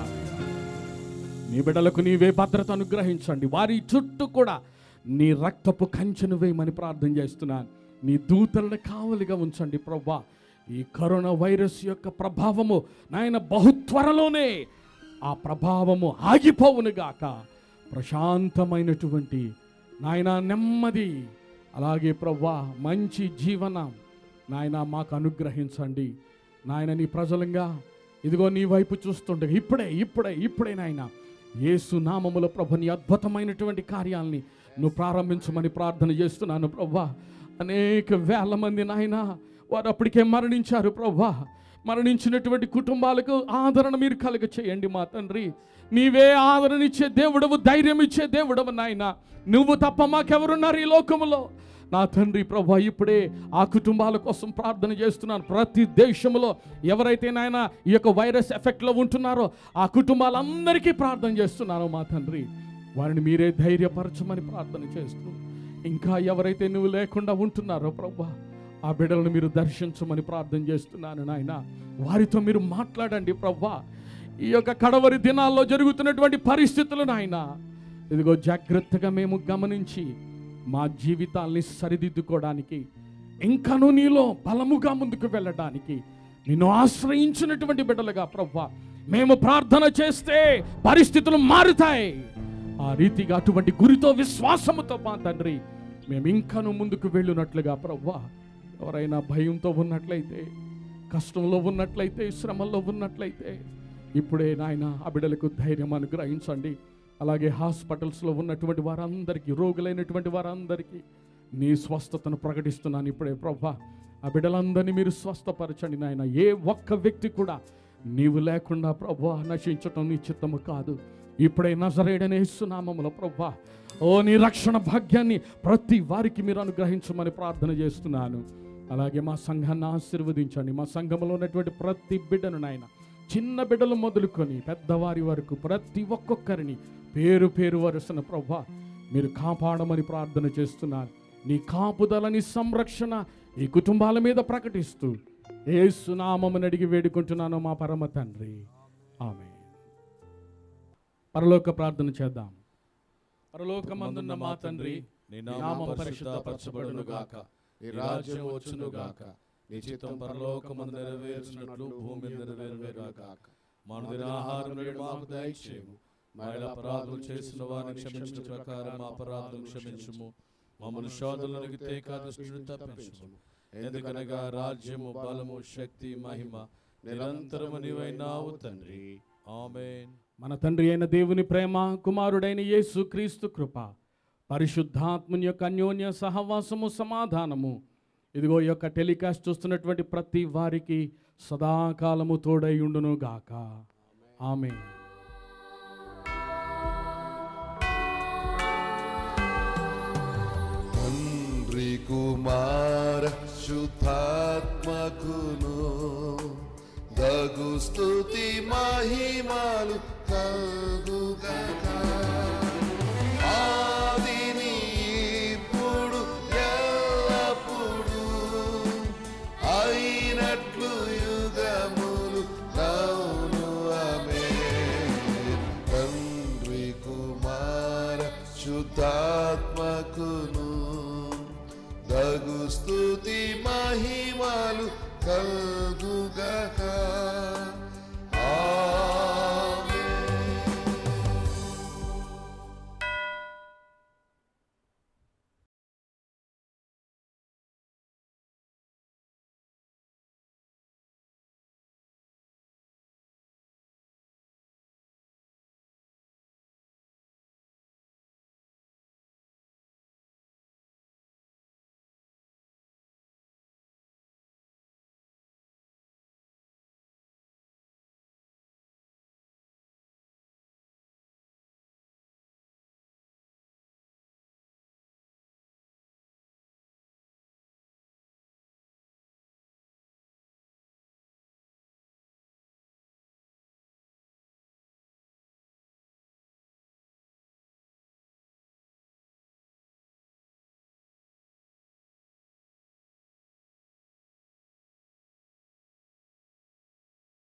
నీ బిడ్డలకు నీవే భద్రత అనుగ్రహించండి వారి చుట్టూ కూడా నీ రక్తపు కంచెను వేయమని ప్రార్థన చేస్తున్నాను నీ దూతలను కావలిగా ఉంచండి ప్రవ్వా ఈ కరోనా వైరస్ యొక్క ప్రభావము నాయన బహు త్వరలోనే ఆ ప్రభావము ఆగిపోవునుగాక ప్రశాంతమైనటువంటి నాయన నెమ్మది అలాగే ప్రవ్వా మంచి జీవనం నాయన మాకు అనుగ్రహించండి నాయన నీ ప్రజలంగా ఇదిగో నీ వైపు చూస్తుండగా ఇప్పుడే ఇప్పుడే ఇప్పుడే నాయన యేసు నామముల ప్రభు నీ అద్భుతమైనటువంటి కార్యాలని నువ్వు ప్రారంభించమని ప్రార్థన చేస్తున్నాను ప్రవ్వా అనేక వేల మంది నాయన వారు అప్పటికే మరణించారు ప్రవ్వా మరణించినటువంటి కుటుంబాలకు ఆదరణ మీరు కలుగ చేయండి మా తండ్రి నీవే ఆదరణ ఇచ్చే దేవుడవు ధైర్యం ఇచ్చే దేవుడవు నాయన నువ్వు తప్ప మాకెవరున్నారు ఈ లోకములో నా తండ్రి ప్రభా ఇప్పుడే ఆ కుటుంబాల కోసం ప్రార్థన చేస్తున్నాను ప్రతి దేశంలో ఎవరైతే నాయన ఈ యొక్క వైరస్ ఎఫెక్ట్లో ఉంటున్నారో ఆ కుటుంబాలందరికీ ప్రార్థన చేస్తున్నాను మా తండ్రి వారిని మీరే ధైర్యపరచమని ప్రార్థన చేస్తూ ఇంకా ఎవరైతే నువ్వు లేకుండా ఉంటున్నారో ప్రభా ఆ బిడ్డలను మీరు దర్శించమని ప్రార్థన చేస్తున్నాను నాయన వారితో మీరు మాట్లాడండి ప్రభా ఈ యొక్క కడవరి దినాల్లో జరుగుతున్నటువంటి పరిస్థితులు నాయన ఇదిగో జాగ్రత్తగా మేము గమనించి మా జీవితాల్ని సరిదిద్దుకోవడానికి ఇంకను నీలో బలముగా ముందుకు వెళ్ళడానికి నిన్ను ఆశ్రయించినటువంటి బిడ్డలుగా ప్రవ్వా మేము ప్రార్థన చేస్తే పరిస్థితులు మారుతాయి ఆ రీతిగా అటువంటి గురితో విశ్వాసముతో మా తండ్రి మేము ఇంకను ముందుకు వెళ్ళినట్లుగా ప్రవ్వా ఎవరైనా భయంతో ఉన్నట్లయితే కష్టంలో ఉన్నట్లయితే శ్రమల్లో ఉన్నట్లయితే ఇప్పుడే నాయన ఆ బిడ్డలకు ధైర్యం అనుగ్రహించండి అలాగే హాస్పిటల్స్లో ఉన్నటువంటి వారందరికీ రోగులైనటువంటి వారందరికీ నీ స్వస్థతను ప్రకటిస్తున్నాను ఇప్పుడే ప్రభా ఆ బిడ్డలందరినీ మీరు స్వస్థపరచండి నాయన ఏ ఒక్క వ్యక్తి కూడా నీవు లేకుండా ప్రభా నశించటం నీ చిత్తము కాదు ఇప్పుడే నజరేడనే ఇస్తున్నామముల ప్రభా ఓ నీ రక్షణ భాగ్యాన్ని ప్రతి వారికి మీరు అనుగ్రహించమని ప్రార్థన చేస్తున్నాను అలాగే మా సంఘాన్ని ఆశీర్వదించండి మా సంఘంలో ఉన్నటువంటి ప్రతి బిడ్డను నాయన చిన్న బిడ్డలు మొదలుకొని పెద్దవారి వరకు ప్రతి ఒక్కొక్కరిని పేరు పేరు వరుసన ప్రభా మీరు కాపాడమని ప్రార్థన చేస్తున్నాను నీ కాపుదలని సంరక్షణ ఈ కుటుంబాల మీద ప్రకటిస్తూ ఏసునామమును అడిగి వేడుకుంటున్నాను మా పరమ తండ్రి ఆమె పరలోక ప్రార్థన చేద్దాం పరలోకమందున్న మా తండ్రి నీ నామం నామం పరిశుద్ధపరచబడును గాక నీ రాజ్యం వచ్చును గాక నీ చిత్తం పరలోకమందు నెరవేర్చినట్లు భూమి మీద నెరవేరును గాక మన దినాహారం నేడు మాకు దయచేయము మా ఇలా అపరాధులు చేసిన వారిని క్షమించిన ప్రకారం మా అపరాధులు క్షమించుము మమ్మల్ని శోధనలకు తేకా దృష్టిని తప్పించుము ఎందుకనగా రాజ్యము బలము శక్తి మహిమ నిరంతరము నీవైనావు తండ్రి ఆమేన్ మన తండ్రి అయిన దేవుని ప్రేమ కుమారుడైన యేసు క్రీస్తు కృప పరిశుద్ధాత్మని యొక్క అన్యోన్య సహవాసము సమాధానము ఇదిగో ఈ యొక్క టెలికాస్ట్ చూస్తున్నటువంటి ప్రతి వారికి సదాకాలము తోడై ఉండును గాక ఆమె కుమార శుద్ధాత్మకును దగు స్తుతి మహిమలు కలుగుగాక ఆదిని ఇప్పుడు ఎల్లప్పుడు అయినట్లు యుగములు నౌను ఆమె తండ్రి కుమార శుద్ధాత్మకును దగు స్తుతి మహిమలు కలుగుగాక